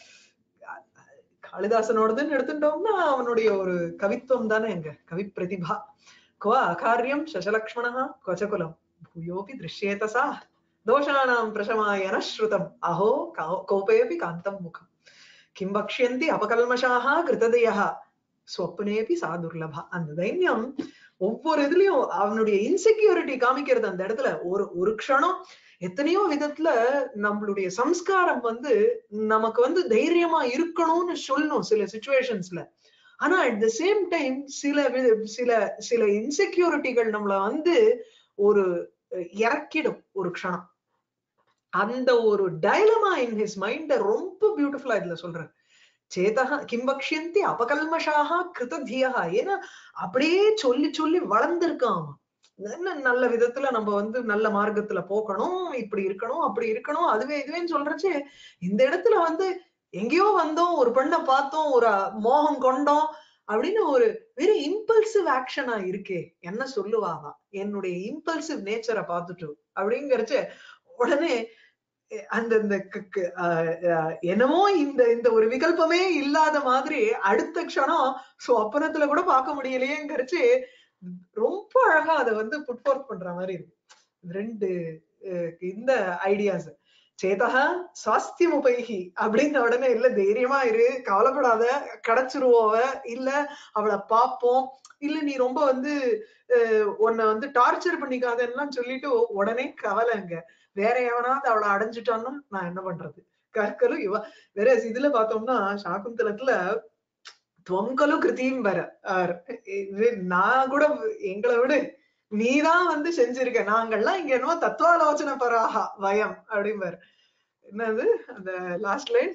காளிதாசனோடதுன்னு எடுத்துட்டோம்னா அவனுடைய ஒரு கவித்துவம் தானே எங்க கவி பிரதிபா கோ அகாரியம் சசலக்ஷ்மணா கொச்சகுலம் பூயோபி திருஷ்யேதசா தோஷானாம் பிரசமாயன ஸ்ருதம் அஹோ கௌ- கோபேபி காந்தம் முகம் கிம் பக்ஷ்யந்தி அபகல்மஷாக கிருததையா ஸ்வப்னேபி சாதுர்லபா அந்த தைரியம் ஒவ்வொரு இதுலயும் அவனுடைய இன்செக்யூரிட்டி காமிக்கிறது அந்த இடத்துல ஒரு ஒரு க்ஷணம் எத்தனையோ விதத்துல நம்மளுடைய சம்ஸ்காரம் வந்து நமக்கு வந்து தைரியமா இருக்கணும்னு சொல்லணும் சில சுச்சுவேஷன்ஸ்ல ஆனா அட் த சேம் டைம் சில வி- சில சில இன்செக்யூரிட்டிகள் நம்மள வந்து ஒரு அஹ், இறக்கிடும் ஒரு க்ஷணம் அந்த ஒரு டைலமா இன் ஹிஸ் மைண்ட ரொம்ப பியூட்டிஃபுல்லா இதுல சொல்றாரு சேதகா கிம்பக்ஷந்தி அபகல்மஷாக கிருததியா ஏன்னா அப்படியே சொல்லி சொல்லி வளர்ந்திருக்கான் அவன். என்ன நல்ல விதத்துல நம்ம வந்து நல்ல மார்க்கத்துல போகணும் இப்படி இருக்கணும் அப்படி இருக்கணும் அதுவே இதுவேன்னு சொல்றச்சே இந்த இடத்துல வந்து எங்கேயோ வந்தோம் ஒரு பெண்ணை பார்த்தோம் ஒரு மோகம் கொண்டோம் அப்படின்னு ஒரு வெரி இம்பல்சிவ் ஆக்ஷனா இருக்கே என்ன சொல்லுவாவா என்னுடைய இம்பல்சிவ் நேச்சரை பார்த்துட்டு அப்படிங்கறச்ச உடனே எ- அந்த இந்த க- க- ஆஹ் ஆஹ் என்னமோ இந்த இந்த ஒரு விகல்பமே இல்லாத மாதிரி அடுத்த க்ஷணம் சொப்பனத்துல கூட பார்க்க முடியலையேங்கிறச்சு ரொம்ப அழகா அதை வந்து புட் ஃபோர்த் பண்ற மாதிரி இருக்கு ரெண்டு அஹ் இந்த ஐடியாஸ் சேதகா சாஸ்தியம் உபைகி அப்படின்ன உடனே இல்ல தைரியமா இரு கவலைப்படாத கிடைச்சிருவோவ இல்ல அவளை பார்ப்போம் இல்ல நீ ரொம்ப வந்து அஹ் உன்னை வந்து டார்ச்சர் பண்ணிக்காதெல்லாம் சொல்லிட்டு உடனே கவலைங்க வேற எவனாவது அவளை அடைஞ்சிட்டான்னா நான் என்ன பண்றது கற்கலும் இவ வேற இதுல பார்த்தோம்னா சாகுந்தலத்துல துவங்கலும் கிருத்தியும் வர ஆர் இது நான் கூட எங்களை விடு நீதான் வந்து செஞ்சிருக்க நாங்கள்லாம் இங்க என்னவோ தத்துவாலோசனை பராகா வயம் அப்படிம்பாரு என்னது அந்த லாஸ்ட் லைன்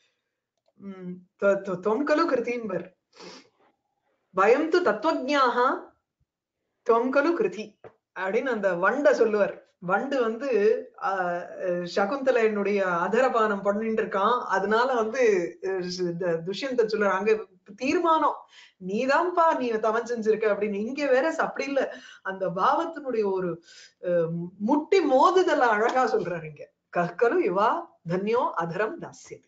உம் தொம்கலு கிருத்திம்பர் வயம் து தத்துவஜாக தொம்கலு கிருதி அப்படின்னு அந்த வண்டை சொல்லுவார் வண்டு வந்து ஆஹ் அஹ் சகுந்தலையினுடைய அதரபானம் பண்ணிட்டு இருக்கான் அதனால வந்து அஹ் இந்த துஷ்யந்த சொல்லுற அங்க தீர்மானம் நீதான்ப்பா நீ தவன் செஞ்சிருக்க அப்படின்னு இங்க வேற அப்படி இல்ல அந்த பாவத்தினுடைய ஒரு அஹ் முட்டி மோதுதல அழகா சொல்றாரு இங்க கற்கரு இவா தன்யோ அதரம் தாஸ்யதி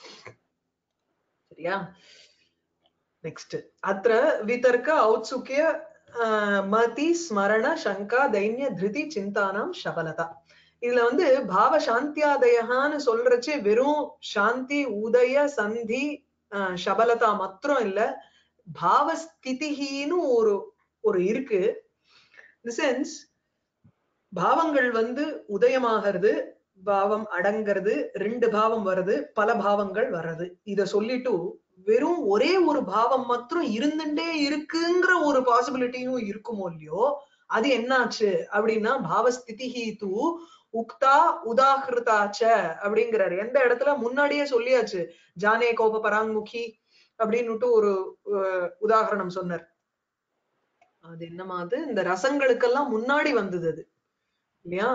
சரியா நெக்ஸ்ட் அத்த விதர்க்க ஔத்சுக்கிய ஆஹ் மதி ஸ்மரண சங்கா தைன்ய திருதி சிந்தானாம் சபலதா இதுல வந்து பாவ சாந்தியாதயகான்னு சொல்றச்சே வெறும் சாந்தி உதய சந்தி ஆஹ் சபலதா மாத்திரம் இல்ல பாவஸ்திதிகின்னு ஒரு ஒரு இருக்கு இந்த சென்ஸ் பாவங்கள் வந்து உதயமாகிறது பாவம் அடங்கிறது ரெண்டு பாவம் வருது பல பாவங்கள் வர்றது இத சொல்லிட்டு வெறும் ஒரே ஒரு பாவம் மாத்திரம் இருந்துட்டே இருக்குங்கிற ஒரு பாசிபிலிட்டியும் இருக்குமோ இல்லையோ அது என்னாச்சு அப்படின்னா பாவஸ்திதிஹி தூ உக்தா உதாகிருதாச்ச அப்படிங்கிறாரு எந்த இடத்துல முன்னாடியே சொல்லியாச்சு ஜானே கோப பராங்முகி அப்படின்னுட்டு ஒரு அஹ், உதாகரணம் சொன்னார் அது என்னமா அது இந்த ரசங்களுக்கெல்லாம் முன்னாடி வந்தது அது இல்லையா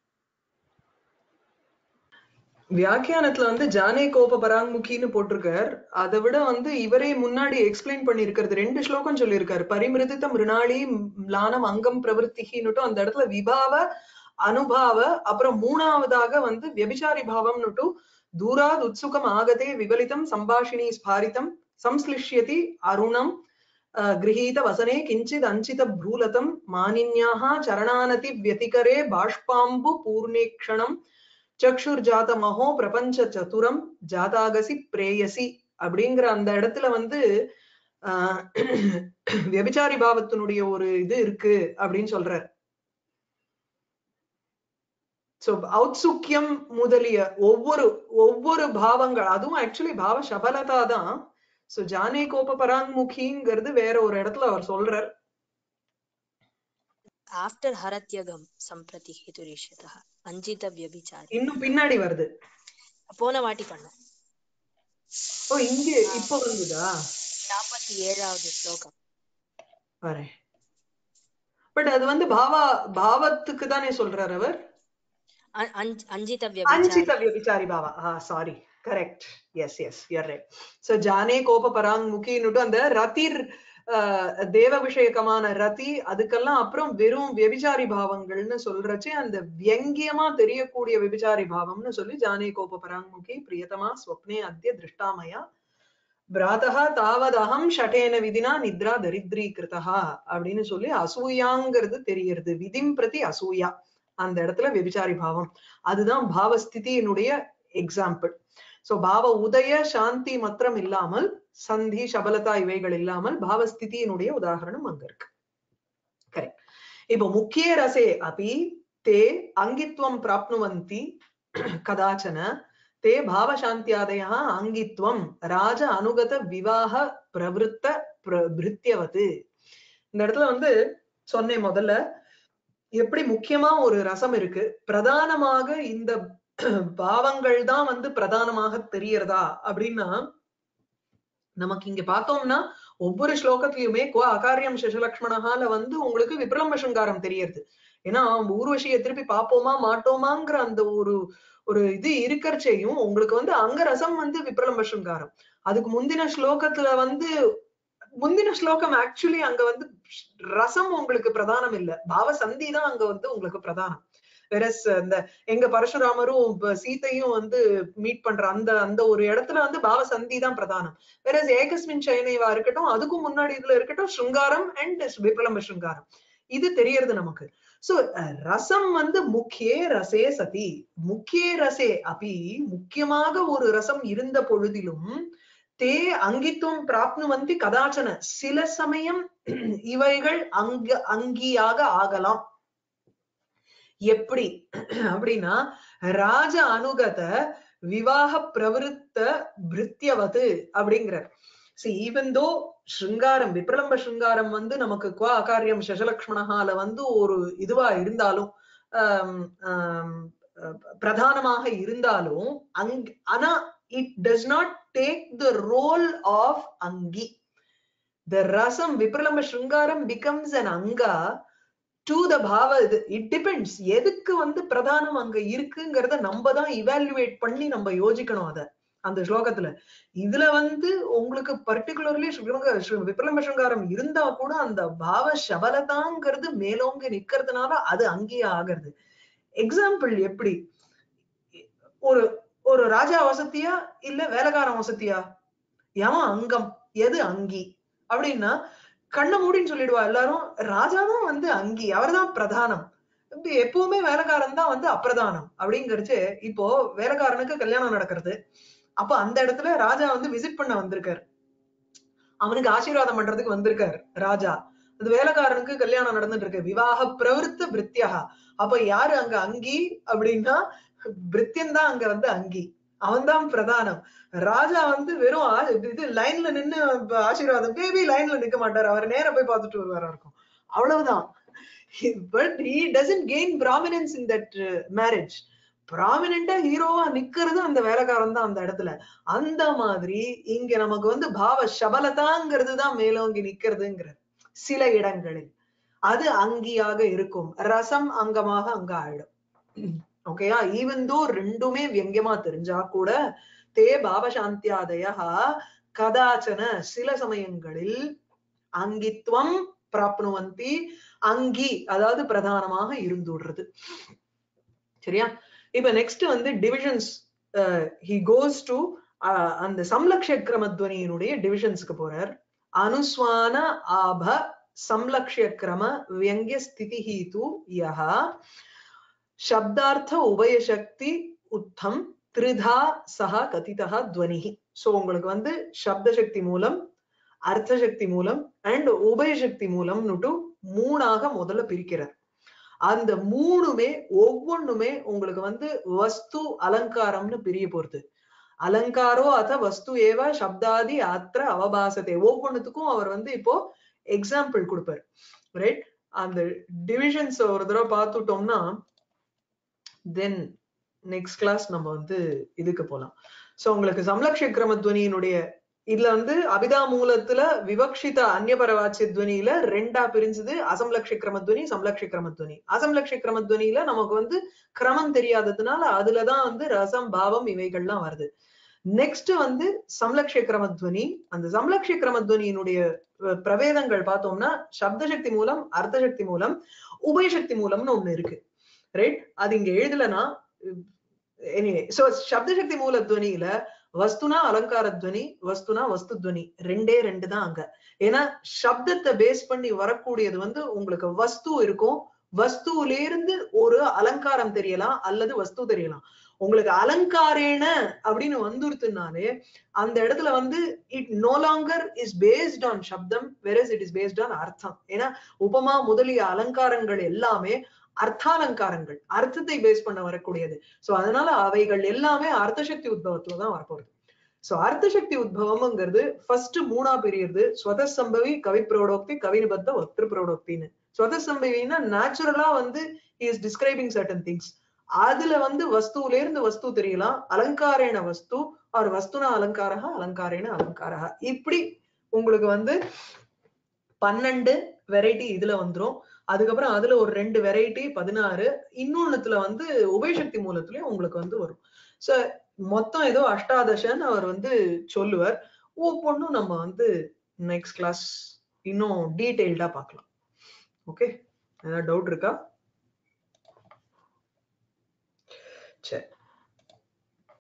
வியாக்கியானத்துல வந்து ஜானே கோப பராங்முகின்னு போட்டிருக்கார் அதை விட வந்து இவரே முன்னாடி எக்ஸ்பிளைன் பண்ணியிருக்கிறது ரெண்டு ஸ்லோகம் சொல்லியிருக்காரு பரிமிருதித்த மிருணாளி லானம் அங்கம் பிரவருத்திகின்னுட்டும் அந்த இடத்துல விபாவ அனுபாவ அப்புறம் மூணாவதாக வந்து வியபிச்சாரி பாவம்னுட்டும் தூராத் உத்சுகம் ஆகதே விபலிதம் சம்பாஷினி ஸ்பாரிதம் சம்ஸ்லிஷ்யதி அருணம் அஹ், गृहीत वसने किञ्चित् अञ्चित भ्रूलतं मानिन्याः चरणानति व्यतिकरे बाष्पाम्बु पूर्णेक्षणं சக்ஷுர்ஜாதமஹோ பிரபஞ்ச சதுரம் ஜாதாகசி பிரேயசி அப்படிங்கிற அந்த இடத்துல வந்து ஆஹ் வியபிச்சாரி பாவத்தினுடைய ஒரு இது இருக்கு அப்படின்னு சொல்றார் சோ ஔத்சுக்கியம் முதலிய ஒவ்வொரு ஒவ்வொரு பாவங்கள் அதுவும் ஆக்சுவலி பாவ சபலதா தான் சோ ஜானே கோப பராங்முகிங்கிறது வேற ஒரு இடத்துல அவர் சொல்றார் ஆஃப்டர் ஹரத்யகம் சம்பிரதி ஹேதுரிஷதா அஞ்சித வியபிச்சாரி இன்னும் பின்னாடி வருது போன வாட்டி பண்ணோம் ஓ இங்க இப்ப வந்துதா நாற்பத்தி ஏழாவது ஸ்லோகம் வரேன் பட் அது வந்து பாவா பாவத்துக்கு தானே சொல்றார் அவர் அ- அஞ்ச்- அஞ்சித வியபிச்சாரி அஞ்சித வியபிச்சாரி பாவா ஆ sorry correct yes yes you're right so ஜானே கோப பராங் முக்கின்னுட்டு அந்த ரதிர் ஆஹ், தேவ விஷயக்கமான ரதி அதுக்கெல்லாம் அப்புறம் வெறும் வியபிச்சாரி பாவங்கள்னு சொல்றச்சே அந்த வியங்கியமா தெரியக்கூடிய விபிச்சாரி பாவம்னு சொல்லி ஜானே கோப பராங்முகி பிரியதமா ஸ்வப்னே அத்திய திருஷ்டாமயா பிராதா தாவதகம் ஷட்டேன விதினா நித்ரா தரித்ரீகிருதா அப்படின்னு சொல்லி அசூயாங்கிறது தெரியறது விதிம் பிரதி அசூயா அந்த இடத்துல விபிச்சாரி பாவம் அதுதான் பாவஸ்திதியினுடைய எக்ஸாம்பிள் சோ பாவ உதய சாந்தி மாத்திரம் இல்லாமல் சந்தி சபலதா இவைகள் இல்லாமல் பாவஸ்திதியினுடைய உதாகரணம் அங்க இருக்கு கரெக்ட் இப்போ முக்கிய ரசே அபி தே அங்கித்வம் பிராப்னுவந்தி கதாச்சன தே பாவசாந்தியாதயா அங்கித்வம் ராஜ அனுகத விவாக பிரவருத்த பிருத்தியவது இந்த இடத்துல வந்து சொன்னேன் முதல்ல எப்படி முக்கியமா ஒரு ரசம் இருக்கு பிரதானமாக இந்த பாவங்கள் தான் வந்து பிரதானமாக தெரியறதா அப்படின்னா நமக்கு இங்க பார்த்தோம்னா ஒவ்வொரு ஸ்லோகத்திலயுமே கோ அகாரியம் சசலக்ஷ்மணஹால வந்து உங்களுக்கு விப்ரலம்ப சிருங்காரம் தெரியறது ஏன்னா ஊர்வசியை திருப்பி பார்ப்போமா மாட்டோமாங்கிற அந்த ஒரு ஒரு இது இருக்கறச்சையும் உங்களுக்கு வந்து அங்க ரசம் வந்து விப்ரலம்ப சிருங்காரம் அதுக்கு முந்தின ஸ்லோகத்துல வந்து முந்தின ஸ்லோகம் ஆக்சுவலி அங்க வந்து ரசம் உங்களுக்கு பிரதானம் இல்ல பாவ சந்தி தான் அங்க வந்து உங்களுக்கு பிரதானம் வெரஸ் இந்த எங்க பரசுராமரும் இப்ப சீத்தையும் வந்து மீட் பண்ற அந்த அந்த ஒரு இடத்துல வந்து பாவ சந்தி தான் பிரதானம் வெரஸ் ஏகஸ்மின் சயனைவா இருக்கட்டும் அதுக்கும் முன்னாடி இதுல இருக்கட்டும் ஸ்ருங்காரம் அண்ட் விப்ரலம்ப ஸ்ருங்காரம் இது தெரியறது நமக்கு சோ ரசம் வந்து முக்கிய ரசே சதி முக்கிய ரசே அபி முக்கியமாக ஒரு ரசம் இருந்த பொழுதிலும் தே அங்கித்துவம் பிராப்னுவந்தி கதாச்சன சில சமயம் இவைகள் அங்க அங்கியாக ஆகலாம் எப்படி அப்படின்னா ராஜ அனுகத விவாக பிரவருத்த பிருத்தியவது அப்படிங்கிறார் சி ஈவன் தோ ஸ்ருங்காரம் விப்ரலம்ப ஸ்ருங்காரம் வந்து நமக்கு குவா அகாரியம் சசலக்ஷ்மணஹால வந்து ஒரு இதுவா இருந்தாலும் ஆம், ஆம், அஹ், பிரதானமாக இருந்தாலும் அங் ஆனா it does not take the role of அங்கி த ரசம் விப்ரலம்ப ஸ்ருங்காரம் பிகம்ஸ் அன் அங்கா டு த பாவ இது இட் டிபெண்ட்ஸ் எதுக்கு வந்து பிரதானம் அங்க இருக்குங்கிறத நம்ம தான் இவாலுவேட் பண்ணி நம்ம யோசிக்கணும் அத அந்த ஸ்லோகத்துல இதுல வந்து உங்களுக்கு பர்டிகுலர்லி விப்ரலம்ப சிருங்காரம் இருந்தா கூட அந்த பாவ சபலதாங்கிறது மேலோங்கி நிக்கிறதுனால அது அங்கேயே ஆகிறது எக்ஸாம்பிள் எப்படி ஒரு ஒரு ராஜா வசதியா இல்ல வேலைக்காரன் வசதியா எவன் அங்கம் எது அங்கி அப்படின்னா கண்ணை மூடின்னு சொல்லிடுவா எல்லாரும் ராஜாதான் வந்து அங்கி அவர்தான் பிரதானம் இப்ப எப்பவுமே வேலைக்காரன் தான் வந்து அப்பிரதானம் அப்படிங்கறச்சு இப்போ வேலைக்காரனுக்கு கல்யாணம் நடக்கிறது அப்ப அந்த இடத்துல ராஜா வந்து விசிட் பண்ண வந்திருக்காரு அவனுக்கு ஆசீர்வாதம் பண்றதுக்கு வந்திருக்காரு ராஜா அது வேலைக்காரனுக்கு கல்யாணம் நடந்துட்டு இருக்கு விவாக பிரவருத்த பிரித்யா அப்ப யாரு அங்க அங்கி அப்படின்னா பிரித்தியன் தான் அங்க வந்து அங்கி அவன்தான் பிரதானம் ராஜா வந்து வெறும் ஆ- இது லைன்ல நின்னு ப- ஆசீர்வாதம் பேபி லைன்ல நிக்க மாட்டாரு அவர் நேரா போய் பார்த்துட்டு வருவாரா இருக்கும் அவ்வளவுதான் but he doesn't gain prominence in that uh, marriage ப்ராமினண்டா ஹீரோவா நிக்கிறது அந்த வேலைக்காரன் தான் அந்த இடத்துல அந்த மாதிரி இங்க நமக்கு வந்து பாவ சபலதாங்கிறது தான் மேலோங்கி நிக்கிறதுங்கிற சில இடங்களில் அது அங்கியாக இருக்கும் ரசம் அங்கமாக அங்க ஆயிடும் ஓகேயா ஈவன் தோ ரெண்டுமே வியங்கியமா தெரிஞ்சா கூட தே பாவசாந்தியாதயா கதாச்சன சில சமயங்களில் அங்கித்வம் பிராப்னுவந்தி அங்கி அதாவது பிரதானமாக இருந்துடுறது சரியா இப்ப நெக்ஸ்ட் வந்து டிவிஷன்ஸ் ஹி கோஸ் டு அந்த சம்லக்ஷ கிரமத்வனியினுடைய டிவிஷன்ஸ்க்கு போறார் அனுஸ்வான ஆப சம்லக்ஷ்ய கிரம வியங்கிய ஸ்திதி தூ யஹ சப்தார்த்த உபயசக்தி உத்தம் த்ரிதா சஹ கதிதா துவனிஹி சோ உங்களுக்கு வந்து சப்த சக்தி மூலம் அர்த்த சக்தி மூலம் அண்ட் உபயசக்தி மூலம்னுட்டு மூணாக முதல்ல பிரிக்கிறார் அந்த மூணுமே ஒவ்வொன்றுமே உங்களுக்கு வந்து வஸ்து அலங்காரம்னு பிரிய போறது அலங்காரோ அத வஸ்து ஏவ சப்தாதி அத்திர அவபாசத்தை ஒவ்வொன்றுத்துக்கும் அவர் வந்து இப்போ எக்ஸாம்பிள் கொடுப்பார் ரைட் அந்த டிவிஷன்ஸ் ஒரு தடவை பார்த்துட்டோம்னா தென் நெக்ஸ்ட் கிளாஸ் நம்ம வந்து இதுக்கு போலாம் சோ உங்களுக்கு சம்லக்ஷ கிரமத்வனியினுடைய இதுல வந்து அபிதா மூலத்துல விவக்ஷித அந்நியபரவாச்சிய துவனியில ரெண்டா பிரிஞ்சது அசம்லக்ஷ கிரமத்வனி சம்லக்ஷ கிரமத்வனி அசம்லக்ஷ கிரமத்வனியில நமக்கு வந்து கிரமம் தெரியாததுனால அதுலதான் வந்து ரசம் பாவம் இவைகள்லாம் வருது நெக்ஸ்ட் வந்து சம்லக்ஷ கிரமத்வனி அந்த சம்லக்ஷ கிரமத்வனியினுடைய அஹ், பிரவேதங்கள் பார்த்தோம்னா சப்தசக்தி மூலம் அர்த்தசக்தி மூலம் உபயசக்தி மூலம்னு ஒண்ணு இருக்கு ரைட் அது இங்க எழுதலனா எனிவே சோ சப்தசக்தி மூல துவனியில வஸ்துனா அலங்கார துவனி வஸ்துனா வஸ்து துவனி ரெண்டே ரெண்டு தான் அங்க ஏன்னா சப்தத்தை பேஸ் பண்ணி வரக்கூடியது வந்து உங்களுக்கு வஸ்து இருக்கும் வஸ்துல இருந்து ஒரு அலங்காரம் தெரியலாம் அல்லது வஸ்து தெரியலாம் உங்களுக்கு அலங்காரேன அப்படின்னு வந்துருத்துனாலே அந்த இடத்துல வந்து it no longer is based on சப்தம் versus it is based on அர்த்தம் ஏன்னா உபமா முதலிய அலங்காரங்கள் எல்லாமே அர்த்தாலங்காரங்கள் அர்த்தத்தை பேஸ் பண்ண வரக்கூடியது சோ அதனால அவைகள் எல்லாமே அர்த்தசக்தி உத்பவத்துல தான் வரப்போகுது சோ அர்த்தசக்தி உத்பவம்ங்கிறது ஃபர்ஸ்ட் மூணா பிரியுது ஸ்வத சம்பவி கவி பிரௌடோக்தி கவி நிபத்த வக்திரு பிரௌடோக்தின்னு ஸ்வத சம்பவின்னா நேச்சுரலா வந்து இஸ் டிஸ்கிரைபிங் சர்டன் திங்ஸ் அதுல வந்து வஸ்துல இருந்து வஸ்து தெரியலாம் அலங்காரேன வஸ்து ஆர் வஸ்துனா அலங்காரா அலங்காரேன அலங்காரா இப்படி உங்களுக்கு வந்து பன்னெண்டு வெரைட்டி இதுல வந்துரும் அதுக்கப்புறம் அதுல ஒரு ரெண்டு வெரைட்டி பதினாறு இன்னொன்னுத்துல வந்து உபயசக்தி மூலத்திலயும் உங்களுக்கு வந்து வரும் சோ மொத்தம் ஏதோ அஷ்டாதசன்னு அவர் வந்து சொல்லுவார் ஒவ்வொன்றும் நம்ம வந்து நெக்ஸ்ட் கிளாஸ் இன்னும் டீடைல்டா பார்க்கலாம் ஓகே ஏதாவது டவுட் இருக்கா சரி